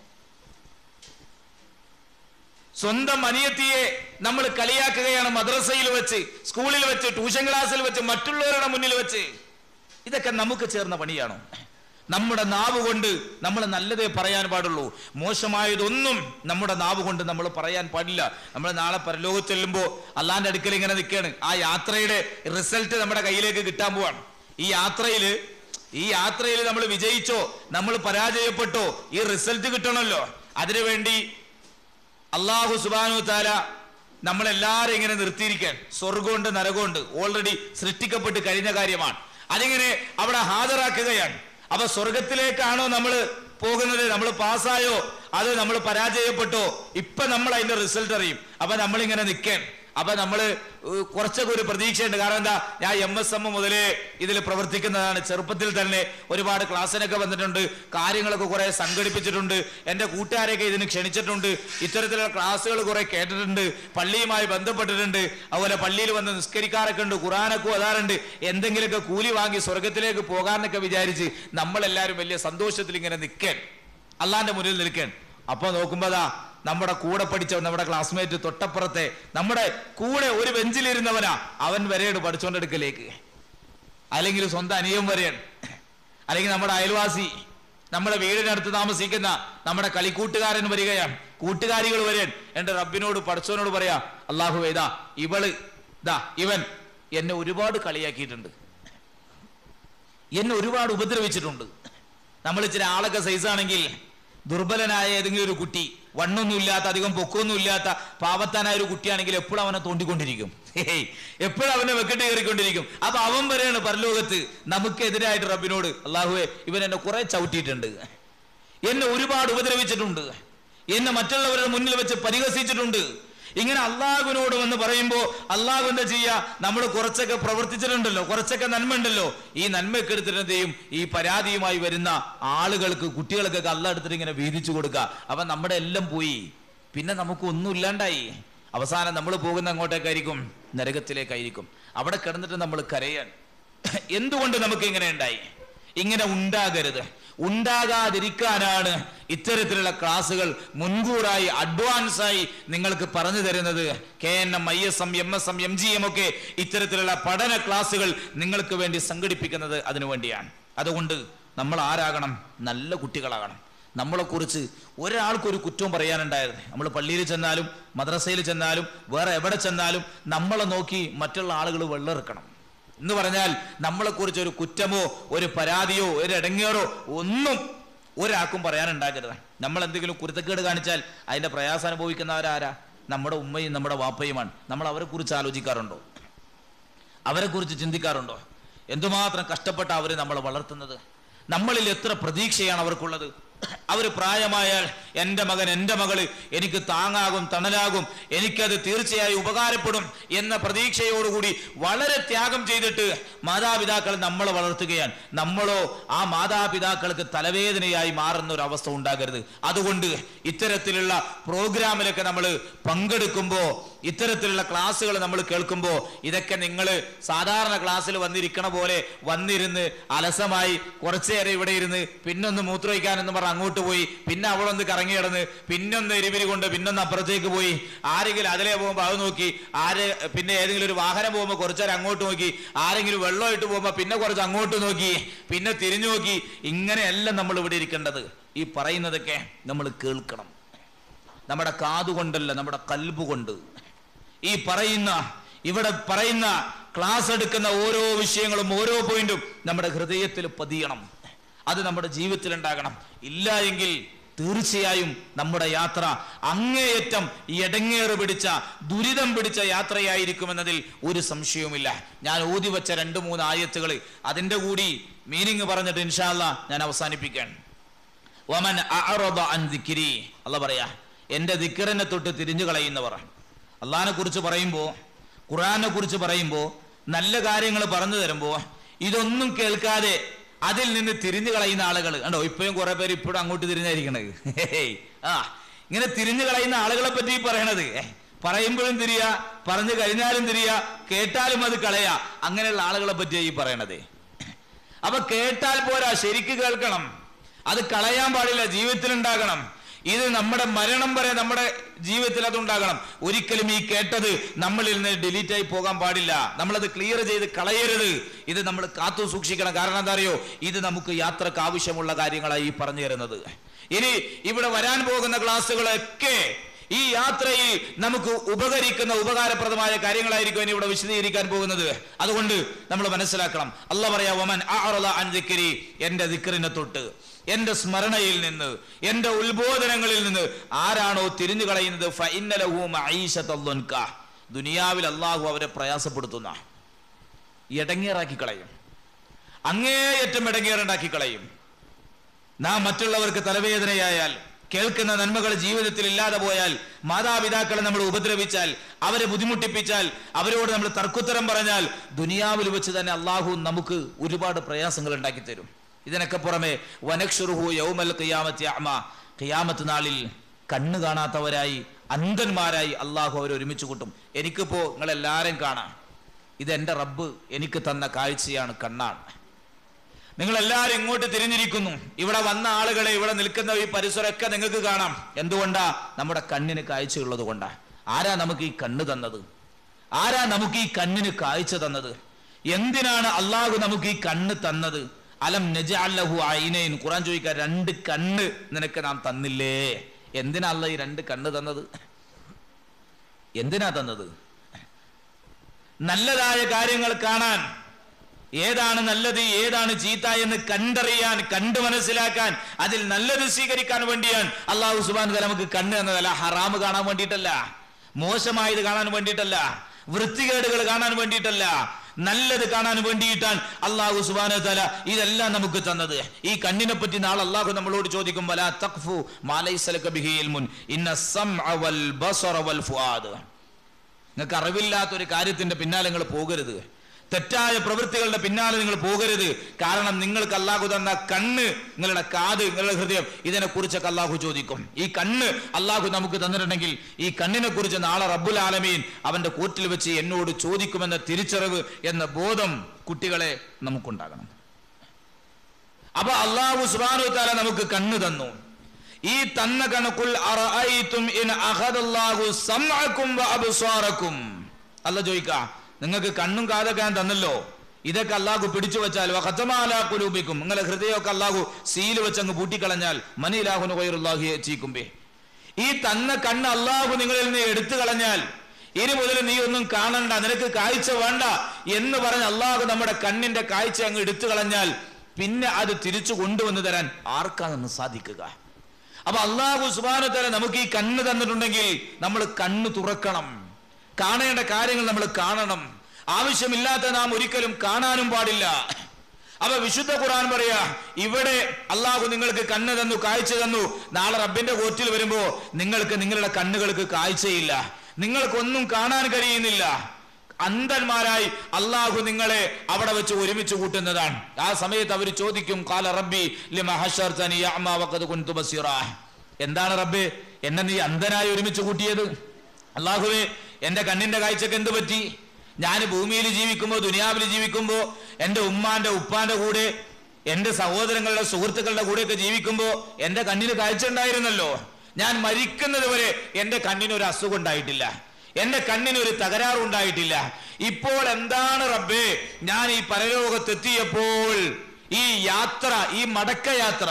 സ്വന്തം അനിയത്തിയെ നമ്മൾ കളിയാക്കുകയാണ് മദ്രസയിൽ വെച്ച് സ്കൂളിൽ വെച്ച് ട്യൂഷൻ ക്ലാസ്സിൽ വെച്ച് മറ്റുള്ളവരുടെ മുന്നിൽ വെച്ച് ഇതൊക്കെ നമുക്ക് ചേർന്ന പണിയാണോ നമ്മുടെ നാവ് കൊണ്ട് നമ്മൾ നല്ലതേ പറയാൻ പാടുള്ളൂ മോശമായതൊന്നും നമ്മുടെ നാവ് കൊണ്ട് നമ്മൾ പറയാൻ പാടില്ല നമ്മൾ നാളെ പരലോകത്ത് ചെല്ലുമ്പോൾ അള്ളാന്റെ അടുക്കൽ ഇങ്ങനെ നിൽക്കുകയാണ് ആ യാത്രയുടെ റിസൾട്ട് നമ്മുടെ കയ്യിലേക്ക് കിട്ടാൻ പോവാണ് ഈ യാത്രയിൽ ഈ യാത്രയിൽ നമ്മൾ വിജയിച്ചോ നമ്മൾ പരാജയപ്പെട്ടോ ഈ റിസൾട്ട് കിട്ടണമല്ലോ അതിനുവേണ്ടി അള്ളാഹു സുബാനു താല നമ്മളെല്ലാരും ഇങ്ങനെ നിർത്തിയിരിക്കാൻ സ്വർഗമുണ്ട് നരകമുണ്ട് ഓൾറെഡി സൃഷ്ടിക്കപ്പെട്ട് കഴിഞ്ഞ കാര്യമാണ് അതിങ്ങനെ അവിടെ ഹാജരാക്കുകയാണ് അപ്പൊ സ്വർഗത്തിലേക്കാണോ നമ്മൾ പോകുന്നത് നമ്മൾ പാസ്സായോ അത് നമ്മൾ പരാജയപ്പെട്ടോ ഇപ്പൊ നമ്മൾ അതിന്റെ റിസൾട്ട് അറിയും അപ്പൊ നമ്മളിങ്ങനെ നിൽക്കാൻ അപ്പൊ നമ്മള് ഏഹ്, കുറച്ചൊക്കെ ഒരു പ്രതീക്ഷയുണ്ട് കാരണം എന്താ ഞാൻ എം എസ് എം മുതലേ ഇതിൽ പ്രവർത്തിക്കുന്നതാണ് ചെറുപ്പത്തിൽ തന്നെ ഒരുപാട് ക്ലാസ്സിനൊക്കെ വന്നിട്ടുണ്ട് കാര്യങ്ങളൊക്കെ കുറെ സംഘടിപ്പിച്ചിട്ടുണ്ട് എൻ്റെ കൂട്ടുകാരെയൊക്കെ ഇതിന് ക്ഷണിച്ചിട്ടുണ്ട് ഇത്തരത്തിലുള്ള ക്ലാസ്സുകൾ കുറെ കേട്ടിട്ടുണ്ട് പള്ളിയുമായി ബന്ധപ്പെട്ടിട്ടുണ്ട് അതുപോലെ പള്ളിയിൽ വന്ന് നിസ്കരിക്കാറൊക്കെ ഉണ്ട് ഖുറാനൊക്കെ ഓതാറുണ്ട് എന്തെങ്കിലുമൊക്കെ കൂലി വാങ്ങി സ്വർഗത്തിലേക്ക് പോകാന്നൊക്കെ വിചാരിച്ച് നമ്മളെല്ലാവരും വലിയ സന്തോഷത്തിൽ ഇങ്ങനെ നിൽക്കാൻ അള്ളാന്റെ മുന്നിൽ നിൽക്കാൻ അപ്പൊ നോക്കുമ്പോതാ നമ്മുടെ കൂടെ പഠിച്ച നമ്മുടെ ക്ലാസ്മേറ്റ് തൊട്ടപ്പുറത്തെ നമ്മുടെ കൂടെ ഒരു ബെഞ്ചിലിരുന്നവനാ അവൻ വരെയാണ് പഠിച്ചുകൊണ്ടെടുക്കലേക്ക് അല്ലെങ്കിൽ സ്വന്തം അനിയൻ വരെയാണ് അല്ലെങ്കിൽ നമ്മുടെ അയൽവാസി നമ്മുടെ വീടിനടുത്ത് താമസിക്കുന്ന നമ്മുടെ കളിക്കൂട്ടുകാരൻ വരികയാണ് കൂട്ടുകാരികൾ വരെയാണ് എന്റെ റബ്ബിനോട് പഠിച്ചവനോട് പറയാ അള്ളാഹു ഇതാ ഇവള് ഇതാ ഇവൻ എന്നെ ഒരുപാട് കളിയാക്കിയിട്ടുണ്ട് എന്നെ ഒരുപാട് ഉപദ്രവിച്ചിട്ടുണ്ട് നമ്മൾ ഇച്ചിരി ആളൊക്കെ സൈസാണെങ്കിൽ ദുർബലനായ ഏതെങ്കിലും ഒരു കുട്ടി വണ്ണൊന്നും ഇല്ലാത്ത അധികം പൊക്കമൊന്നും ഇല്ലാത്ത പാവത്താനായ ഒരു കുട്ടിയാണെങ്കിൽ എപ്പോഴും അവനെ തോണ്ടിക്കൊണ്ടിരിക്കും ഹേയ് എപ്പോഴും അവനെ വെക്കിട്ട് കയറിക്കൊണ്ടിരിക്കും അപ്പൊ അവൻ പറയാണ് പരലോകത്ത് നമുക്കെതിരായിട്ട് റബ്ബിനോട് അള്ളാഹുവെ ഇവൻ എന്നെ കുറെ ചവിട്ടിയിട്ടുണ്ട് എന്നെ ഒരുപാട് ഉപദ്രവിച്ചിട്ടുണ്ട് എന്നെ മറ്റുള്ളവരുടെ മുന്നിൽ വെച്ച് പരിഹസിച്ചിട്ടുണ്ട് ഇങ്ങനെ അള്ളാഹുവിനോട് വന്ന് പറയുമ്പോ അള്ളാഹു എന്താ ചെയ്യാ നമ്മൾ കുറച്ചൊക്കെ പ്രവർത്തിച്ചിട്ടുണ്ടല്ലോ കുറച്ചൊക്കെ നന്മ ഉണ്ടല്ലോ ഈ നന്മയൊക്കെ എടുത്തിട്ട് എന്ത് ചെയ്യും ഈ പരാതിയുമായി വരുന്ന ആളുകൾക്ക് കുട്ടികൾക്കൊക്കെ അല്ല എടുത്തിട്ട് ഇങ്ങനെ വീതിച്ചു കൊടുക്കുക അപ്പൊ നമ്മുടെ എല്ലാം പോയി പിന്നെ നമുക്ക് ഒന്നും ഇല്ലാണ്ടായി അവസാനം നമ്മൾ പോകുന്ന അങ്ങോട്ടേക്കായിരിക്കും നരകത്തിലേക്കായിരിക്കും അവിടെ കിടന്നിട്ട് നമ്മൾ കരയാൻ എന്തുകൊണ്ട് നമുക്ക് ഇങ്ങനെ ഉണ്ടായി ഇങ്ങനെ ഉണ്ടാകരുത് ഉണ്ടാകാതിരിക്കാനാണ് ഇത്തരത്തിലുള്ള ക്ലാസ്സുകൾ മുൻകൂറായി അഡ്വാൻസ് ആയി നിങ്ങൾക്ക് പറഞ്ഞു തരുന്നത് K N M I S M M S M M G M ഒക്കെ ഇത്തരത്തിലുള്ള പഠന ക്ലാസ്സുകൾ നിങ്ങൾക്ക് വേണ്ടി സംഘടിപ്പിക്കുന്നത് അതിനു വേണ്ടിയാണ് അതുകൊണ്ട് നമ്മൾ ആരാകണം നല്ല കുട്ടികളാകണം നമ്മളെക്കുറിച്ച് ഒരാൾക്കൊരു കുറ്റവും പറയാനുണ്ടായത് നമ്മൾ പള്ളിയിൽ ചെന്നാലും മദ്രസയിൽ ചെന്നാലും വേറെ എവിടെ ചെന്നാലും നമ്മളെ നോക്കി മറ്റുള്ള ആളുകൾ വെള്ളെറുക്കണം എന്ന് പറഞ്ഞാൽ നമ്മളെക്കുറിച്ച് ഒരു കുറ്റമോ ഒരു പരാതിയോ ഒരു ഇടങ്ങേറോ ഒന്നും ഒരാൾക്കും പറയാനുണ്ടാകരുത് നമ്മൾ എന്തെങ്കിലും കുരുത്തക്കേട് കാണിച്ചാൽ അതിന്റെ പ്രയാസം അനുഭവിക്കുന്നവരാരാ നമ്മുടെ ഉമ്മയും നമ്മുടെ വാപ്പയുമാണ് നമ്മൾ അവരെ കുറിച്ച് ആലോചിക്കാറുണ്ടോ അവരെ കുറിച്ച് ചിന്തിക്കാറുണ്ടോ എന്തുമാത്രം കഷ്ടപ്പെട്ട അവർ നമ്മളെ വളർത്തുന്നത് നമ്മളിൽ എത്ര പ്രതീക്ഷയാണ് അവർക്കുള്ളത് അവർ പ്രായമായാൽ എൻ്റെ മകൻ എൻ്റെ മകള് എനിക്ക് താങ്ങാകും തണലാകും എനിക്കത് തീർച്ചയായും ഉപകാരപ്പെടും എന്ന പ്രതീക്ഷയോടുകൂടി വളരെ ത്യാഗം ചെയ്തിട്ട് മാതാപിതാക്കൾ നമ്മളെ വളർത്തുകയാണ് നമ്മളോ ആ മാതാപിതാക്കൾക്ക് തലവേദനയായി മാറുന്ന ഒരു അവസ്ഥ ഉണ്ടാകരുത് അതുകൊണ്ട് ഇത്തരത്തിലുള്ള പ്രോഗ്രാമിലൊക്കെ നമ്മൾ പങ്കെടുക്കുമ്പോൾ ഇത്തരത്തിലുള്ള ക്ലാസ്സുകൾ നമ്മൾ കേൾക്കുമ്പോൾ ഇതൊക്കെ നിങ്ങൾ സാധാരണ ക്ലാസ്സിൽ വന്നിരിക്കണ പോലെ വന്നിരുന്ന് അലസമായി കുറച്ചേരം ഇവിടെ ഇരുന്ന് പിന്നൊന്ന് മൂത്രമൊഴിക്കാനെന്ന് പറഞ്ഞ് അങ്ങോട്ട് പോയി പിന്നെ അവളൊന്ന് കറങ്ങി കിടന്ന് പിന്നൊന്ന് എരിവിരി കൊണ്ട് പിന്നൊന്ന് അപ്പുറത്തേക്ക് പോയി ആരെങ്കിലും അതിലേ പോകുമ്പോൾ അത് നോക്കി ആര് പിന്നെ ഏതെങ്കിലും ഒരു വാഹനം പോകുമ്പോൾ കുറച്ചേരം അങ്ങോട്ട് നോക്കി ആരെങ്കിലും വെള്ളമായിട്ട് പോകുമ്പോൾ പിന്നെ കുറച്ച് അങ്ങോട്ട് നോക്കി പിന്നെ തിരിഞ്ഞു നോക്കി ഇങ്ങനെയല്ല നമ്മൾ ഇവിടെ ഇരിക്കേണ്ടത് ഈ പറയുന്നതൊക്കെ നമ്മൾ കേൾക്കണം നമ്മുടെ കാതുകൊണ്ടല്ല നമ്മുടെ കൽബ് കൊണ്ട് ഈ പറയുന്ന ഇവിടെ പറയുന്ന ക്ലാസ് എടുക്കുന്ന ഓരോ വിഷയങ്ങളും ഓരോ പോയിന്റും നമ്മുടെ ഹൃദയത്തിൽ പതിയണം അത് നമ്മുടെ ജീവിതത്തിൽ ഉണ്ടാകണം ഇല്ല എങ്കിൽ തീർച്ചയായും നമ്മുടെ യാത്ര അങ്ങേയറ്റം എടങ്ങേറ് പിടിച്ച ദുരിതം പിടിച്ച യാത്രയായിരിക്കുമെന്നതിൽ ഒരു സംശയവുമില്ല ഞാൻ ഊതി വെച്ച രണ്ട് മൂന്ന് ആയത്തുകൾ അതിന്റെ കൂടി മീനിങ് പറഞ്ഞിട്ട് ഇൻഷാല്ല ഞാൻ അവസാനിപ്പിക്കാൻ വമൻ അഅറദ അൻ ദിക്രി അല്ല പറയാ എന്റെ ദിക്കറിനെ തൊട്ട് തിരിഞ്ഞു കളയുന്നവർ അള്ളഹാനെ കുറിച്ച് പറയുമ്പോൾ ഖുറാനെ കുറിച്ച് പറയുമ്പോൾ നല്ല കാര്യങ്ങൾ പറഞ്ഞു തരുമ്പോൾ ഇതൊന്നും കേൾക്കാതെ അതിൽ നിന്ന് തിരിഞ്ഞു കളയുന്ന ആളുകൾ കണ്ടോ ഇപ്പോഴും കുറെ പേര് ഇപ്പോഴും അങ്ങോട്ട് തിരിഞ്ഞായിരിക്കണത് ഹേയ്. ആ ഇങ്ങനെ തിരിഞ്ഞു കളയുന്ന ആളുകളെ പറ്റി ഈ പറയണത് ഏ, പറയുമ്പോഴും തിരിയ പറഞ്ഞു കഴിഞ്ഞാലും തിരിയ കേട്ടാലും അത് കളയാ അങ്ങനെയുള്ള ആളുകളെ പറ്റിയാ ഈ പറയണത് അപ്പൊ കേട്ടാൽ പോരാ ശരിക്ക് കേൾക്കണം അത് കളയാൻ പാടില്ല ജീവിതത്തിൽ ഉണ്ടാകണം ഇത് നമ്മുടെ മരണം വരെ നമ്മുടെ ജീവിതത്തിൽ അതുണ്ടാകണം ഒരിക്കലും ഈ കേട്ടത് നമ്മളിൽ നിന്ന് ഡിലീറ്റ് ആയി പോകാൻ പാടില്ല നമ്മളത് ക്ലിയർ ചെയ്ത് കളയരുത് ഇത് നമ്മൾ കാത്തു സൂക്ഷിക്കണം കാരണം എന്താ അറിയോ ഇത് നമുക്ക് യാത്രക്ക് ആവശ്യമുള്ള കാര്യങ്ങളായി ഈ പറഞ്ഞു തരുന്നത് ഇനി ഇവിടെ വരാൻ പോകുന്ന ക്ലാസ്സുകളൊക്കെ ഈ യാത്രയിൽ നമുക്ക് ഉപകരിക്കുന്ന ഉപകാരപ്രദമായ കാര്യങ്ങളായിരിക്കും ഇനി ഇവിടെ വിശദീകരിക്കാൻ പോകുന്നത് അതുകൊണ്ട് നമ്മൾ മനസ്സിലാക്കണം അല്ല പറയാ ഒമൻ അൻ ദിക്രി എന്റെ ദിക്റിനെ തൊട്ട് എന്റെ സ്മരണയിൽ നിന്ന് എന്റെ ഉത്ബോധനങ്ങളിൽ നിന്ന് ആരാണോ തിരിഞ്ഞു കളയുന്നത് ഫഇന്നലഹു മഈശത്തദ്ദുൻക. ദുനിയാവിൽ അള്ളാഹു അവരെ പ്രയാസപ്പെടുത്തുന്ന ഇടങ്ങേറാക്കി കളയും അങ്ങേയറ്റം ഇടങ്ങേറുണ്ടാക്കി കളയും നാം മറ്റുള്ളവർക്ക് തലവേദനയായാൽ കേൾക്കുന്ന നന്മകൾ ജീവിതത്തിൽ ഇല്ലാതെ പോയാൽ മാതാപിതാക്കളെ നമ്മൾ ഉപദ്രവിച്ചാൽ അവരെ ബുദ്ധിമുട്ടിപ്പിച്ചാൽ അവരോട് നമ്മൾ തർക്കുത്തരം പറഞ്ഞാൽ ദുനിയാവിൽ വെച്ച് തന്നെ അള്ളാഹു നമുക്ക് ഒരുപാട് പ്രയാസങ്ങൾ ഉണ്ടാക്കി തരും ഇതിനൊക്കെ പുറമെ വനക്ഷുറുഹു യൗമൽ ഖിയാമത്തി അമ ഖിയാമത്ത് നാളിൽ കണ്ണ് കാണാത്തവരായി അന്ധന്മാരായി അള്ളാഹു അവർ ഒരുമിച്ച് കൂട്ടും എനിക്കിപ്പോ നിങ്ങൾ എല്ലാവരും കാണാം ഇത് എൻ്റെ റബ്ബ് എനിക്ക് തന്ന കാഴ്ചയാണ് കണ്ണാണ് നിങ്ങൾ എല്ലാവരും ഇങ്ങോട്ട് തിരിഞ്ഞിരിക്കുന്നു ഇവിടെ വന്ന ആളുകളെ ഇവിടെ നിൽക്കുന്ന ഈ പരിസരമൊക്കെ നിങ്ങൾക്ക് കാണാം എന്തുകൊണ്ടാ നമ്മുടെ കണ്ണിന് കാഴ്ചയുള്ളത് കൊണ്ടാ ആരാ നമുക്ക് ഈ കണ്ണ് തന്നത് ആരാ നമുക്ക് ഈ കണ്ണിന് കാഴ്ച തന്നത് എന്തിനാണ് അള്ളാഹു നമുക്ക് ഈ കണ്ണ് തന്നത് അലം നജ അല്ലഹു ഐനൈൻ ഖുറാൻ ചോദിക്കുക രണ്ട് കണ്ണ് നിനക്ക് നാം തന്നില്ലേ എന്തിനാ അല്ല ഈ രണ്ട് കണ്ണ് തന്നത് എന്തിനാ തന്നത് നല്ലതായ കാര്യങ്ങൾ കാണാൻ ഏതാണ് നല്ലത് ഏതാണ് ചീത്ത എന്ന് കണ്ടറിയാൻ കണ്ടു മനസ്സിലാക്കാൻ അതിൽ നല്ലത് സ്വീകരിക്കാൻ വേണ്ടിയാണ് അള്ളാഹു സുബാൻ നമുക്ക് കണ്ണ് എന്നതല്ല ഹറാമ് കാണാൻ വേണ്ടിയിട്ടല്ല മോശമായത് കാണാൻ വേണ്ടിയിട്ടല്ല വൃത്തികേടുകൾ കാണാൻ വേണ്ടിയിട്ടല്ല നല്ലത് കാണാൻ വേണ്ടിയിട്ടാണ് അള്ളാഹു സുബാന തല ഇതെല്ലാം നമുക്ക് തന്നത് ഈ കണ്ണിനെ പറ്റി നാളെ അള്ളാഹു നമ്മളോട് ചോദിക്കും വലാ തഖ്ഫു മാ ലൈസ ലക ബിഹി ഇൽമുൻ ഇന്ന സമഅ വൽ ബസറ വൽ ഫുആദ് നിങ്ങൾക്ക് അറിവില്ലാത്ത ഒരു കാര്യത്തിന്റെ പിന്നാലെ നിങ്ങൾ പോകരുത് തെറ്റായ പ്രവൃത്തികളുടെ പിന്നാലെ നിങ്ങൾ പോകരുത് കാരണം നിങ്ങൾക്ക് അള്ളാഹു തന്ന കണ്ണ് നിങ്ങളുടെ കാത് നിങ്ങളുടെ ഹൃദയം ഇതിനെ കുറിച്ചൊക്കെ അള്ളാഹു ചോദിക്കും ഈ കണ്ണ് അള്ളാഹു നമുക്ക് തന്നിട്ടുണ്ടെങ്കിൽ ഈ കണ്ണിനെ കുറിച്ച് നാളെ റബ്ബുൽ ആലമീൻ അവന്റെ കൂട്ടിൽ വെച്ച് എന്നോട് ചോദിക്കുമെന്ന തിരിച്ചറിവ് എന്ന ബോധം കുട്ടികളെ നമുക്കുണ്ടാകണം അപ്പൊ അള്ളാഹു സുബാനു താല നമുക്ക് കണ്ണ് തന്നു ഈ തന്ന കണക്കുൽ അറഅയ്തും ഇൻ അഖദല്ലാഹു സമഅക്കും വ അബ്സാറക്കും അല്ല ചോദിക്ക നിങ്ങൾക്ക് കണ്ണും കാതൊക്കെ ഞാൻ തന്നല്ലോ ഇതൊക്കെ അള്ളാഹു പിടിച്ചു വെച്ചാൽ വഖതമാല ഖുലൂബിക്കും നിങ്ങളെ ഹൃദയമൊക്കെ അള്ളാഹു സീല് വെച്ച് അങ്ങ് പൂട്ടിക്കളഞ്ഞാൽ മനിലാഹുനു ഖൈറുല്ലാഹി യച്ചീക്കുമ്പേ ഈ തന്ന കണ്ണ് അള്ളാഹു നിങ്ങളിൽ നിന്ന് എടുത്തു കളഞ്ഞാൽ ഇനി മുതൽ നീ ഒന്നും കാണണ്ട നിനക്ക് കാഴ്ച വേണ്ട എന്ന് പറഞ്ഞ് അള്ളാഹു നമ്മുടെ കണ്ണിന്റെ കാഴ്ച അങ്ങ് എടുത്തു കളഞ്ഞാൽ പിന്നെ അത് തിരിച്ചു കൊണ്ടുവന്ന് തരാൻ ആർക്കാണെന്ന് സാധിക്കുക അപ്പൊ അള്ളാഹു സുബാനത്തല നമുക്ക് ഈ കണ്ണ് തന്നിട്ടുണ്ടെങ്കിൽ നമ്മൾ കണ്ണ് തുറക്കണം കാണേണ്ട കാര്യങ്ങൾ നമ്മൾ കാണണം ആവശ്യമില്ലാത്ത നാം ഒരിക്കലും കാണാനും പാടില്ല അപ്പൊ വിശുദ്ധ ഖുർആൻ പറയാ ഇവിടെ അള്ളാഹു നിങ്ങൾക്ക് കണ്ണ് തന്നു കാഴ്ച തന്നു നാളെ റബ്ബിന്റെ കോറ്റിൽ വരുമ്പോ നിങ്ങൾക്ക് നിങ്ങളുടെ കണ്ണുകൾക്ക് കാഴ്ചയില്ല നിങ്ങൾക്കൊന്നും കാണാൻ കഴിയുന്നില്ല അന്ധന്മാരായി അള്ളാഹു നിങ്ങളെ അവിടെ വെച്ച് ഒരുമിച്ച് കൂട്ടുന്നതാണ് ആ സമയത്ത് അവർ ചോദിക്കും കാല റബ്ബി ലിമ ഹശർതനി അഅ്മാ വഖദ് കുൻതു ബസീറാ എന്താണ് റബ്ബേ എന്നെ നീ അന്ധനായി ഒരുമിച്ച് കൂട്ടിയത് അള്ളാഹുവേ എന്റെ കണ്ണിന്റെ കാഴ്ചക്ക് എന്ത് പറ്റി ഞാൻ ഭൂമിയിൽ ജീവിക്കുമ്പോൾ ദുനിയാവിൽ ജീവിക്കുമ്പോൾ എന്റെ ഉമ്മാന്റെ ഉപ്പാന്റെ കൂടെ എന്റെ സഹോദരങ്ങളുടെ സുഹൃത്തുക്കളുടെ കൂടെയൊക്കെ ജീവിക്കുമ്പോൾ എന്റെ കണ്ണിന് കാഴ്ച ഉണ്ടായിരുന്നല്ലോ ഞാൻ മരിക്കുന്നത് വരെ എന്റെ കണ്ണിന് ഒരു അസുഖം ഉണ്ടായിട്ടില്ല എന്റെ കണ്ണിന് ഒരു തകരാറുണ്ടായിട്ടില്ല ഇപ്പോൾ എന്താണ് റബ്ബേ ഞാൻ ഈ പരലോകത്തെത്തിയപ്പോൾ ഈ യാത്ര ഈ മടക്ക യാത്ര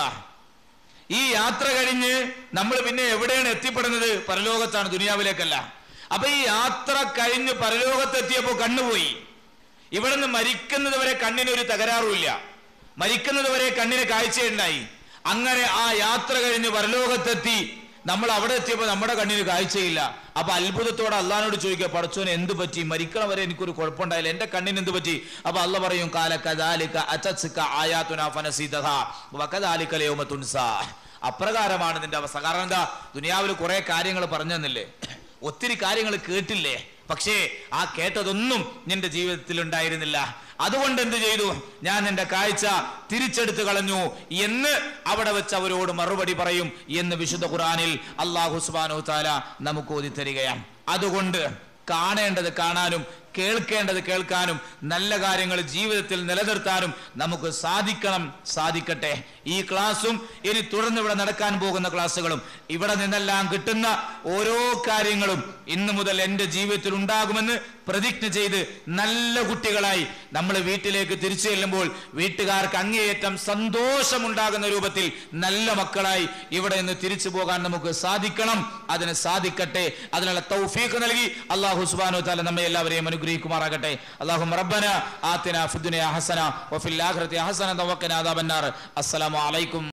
ഈ യാത്ര കഴിഞ്ഞ് നമ്മൾ പിന്നെ എവിടെയാണ് എത്തിപ്പെടുന്നത് പരലോകത്താണ് ദുനിയാവിലേക്കല്ല അപ്പൊ ഈ യാത്ര കഴിഞ്ഞ് പരലോകത്തെത്തിയപ്പോ കണ്ണുപോയി ഇവിടുന്ന് മരിക്കുന്നത് വരെ കണ്ണിന് ഒരു തകരാറുമില്ല മരിക്കുന്നത് വരെ കണ്ണിന് കാഴ്ചയുണ്ടായി അങ്ങനെ ആ യാത്ര കഴിഞ്ഞ് പരലോകത്തെത്തി നമ്മൾ അവിടെ എത്തിയപ്പോൾ നമ്മുടെ കണ്ണിന് കാഴ്ചയില്ല അപ്പൊ അത്ഭുതത്തോടെ അള്ളഹാനോട് ചോദിക്കുക പടച്ചോന് എന്ത് പറ്റി മരിക്കണ വരെ എനിക്കൊരു കുഴപ്പമുണ്ടായില്ല എന്റെ കണ്ണിന് എന്ത് പറ്റി അപ്പൊ അള്ള പറയും കാല കദാലിക അച്ചസിക ആയാതുന ഫനസീതഹ വകദാലിക ലയൗമ തുൻസാ അപ്രകാരമാണ് നിന്റെ അവസ്ഥ കാരണം എന്താ ദുനിയാവിൽ കുറെ കാര്യങ്ങൾ പറഞ്ഞു തന്നില്ലേ ഒത്തിരി കാര്യങ്ങൾ കേട്ടില്ലേ പക്ഷേ ആ കേട്ടതൊന്നും നിന്റെ ജീവിതത്തിൽ ഉണ്ടായിരുന്നില്ല അതുകൊണ്ട് എന്ത് ചെയ്തു ഞാൻ നിന്റെ കാഴ്ച തിരിച്ചെടുത്തു കളഞ്ഞു എന്ന് അവിടെ വെച്ച് അവരോട് മറുപടി പറയും എന്ന് വിശുദ്ധ ഖുറാനിൽ അള്ളാഹു സുബാനു താല നമുക്ക് ഓതി തരികയാണ് അതുകൊണ്ട് കാണേണ്ടത് കാണാനും കേൾക്കേണ്ടത് കേൾക്കാനും നല്ല കാര്യങ്ങൾ ജീവിതത്തിൽ നിലനിർത്താനും നമുക്ക് സാധിക്കണം സാധിക്കട്ടെ ഈ ക്ലാസ്സും ഇനി തുടർന്ന് ഇവിടെ നടക്കാൻ പോകുന്ന ക്ലാസ്സുകളും ഇവിടെ നിന്നെല്ലാം കിട്ടുന്ന ഓരോ കാര്യങ്ങളും ഇന്നു മുതൽ എൻ്റെ ജീവിതത്തിൽ ഉണ്ടാകുമെന്ന് പ്രതിജ്ഞ ചെയ്ത് നല്ല കുട്ടികളായി നമ്മൾ വീട്ടിലേക്ക് തിരിച്ചു ചെല്ലുമ്പോൾ വീട്ടുകാർക്ക് അങ്ങേയറ്റം സന്തോഷമുണ്ടാകുന്ന രൂപത്തിൽ നല്ല മക്കളായി ഇവിടെ നിന്ന് തിരിച്ചു പോകാൻ നമുക്ക് സാധിക്കണം അതിന് സാധിക്കട്ടെ അതിനുള്ള തൗഫീഖ് നൽകി അള്ളാഹു സുബാനു താല നമ്മെ എല്ലാവരെയും അനുഗ്രഹിക്കുമാറാകട്ടെ അള്ളാഹു റബ്ബന ആത്തിന ഫിദ്ദുനിയ ഹസന വഫിൽ ആഖിറതി ഹസന തവക്കന അദാബന്നാർ അസ്സലാമു അലൈക്കും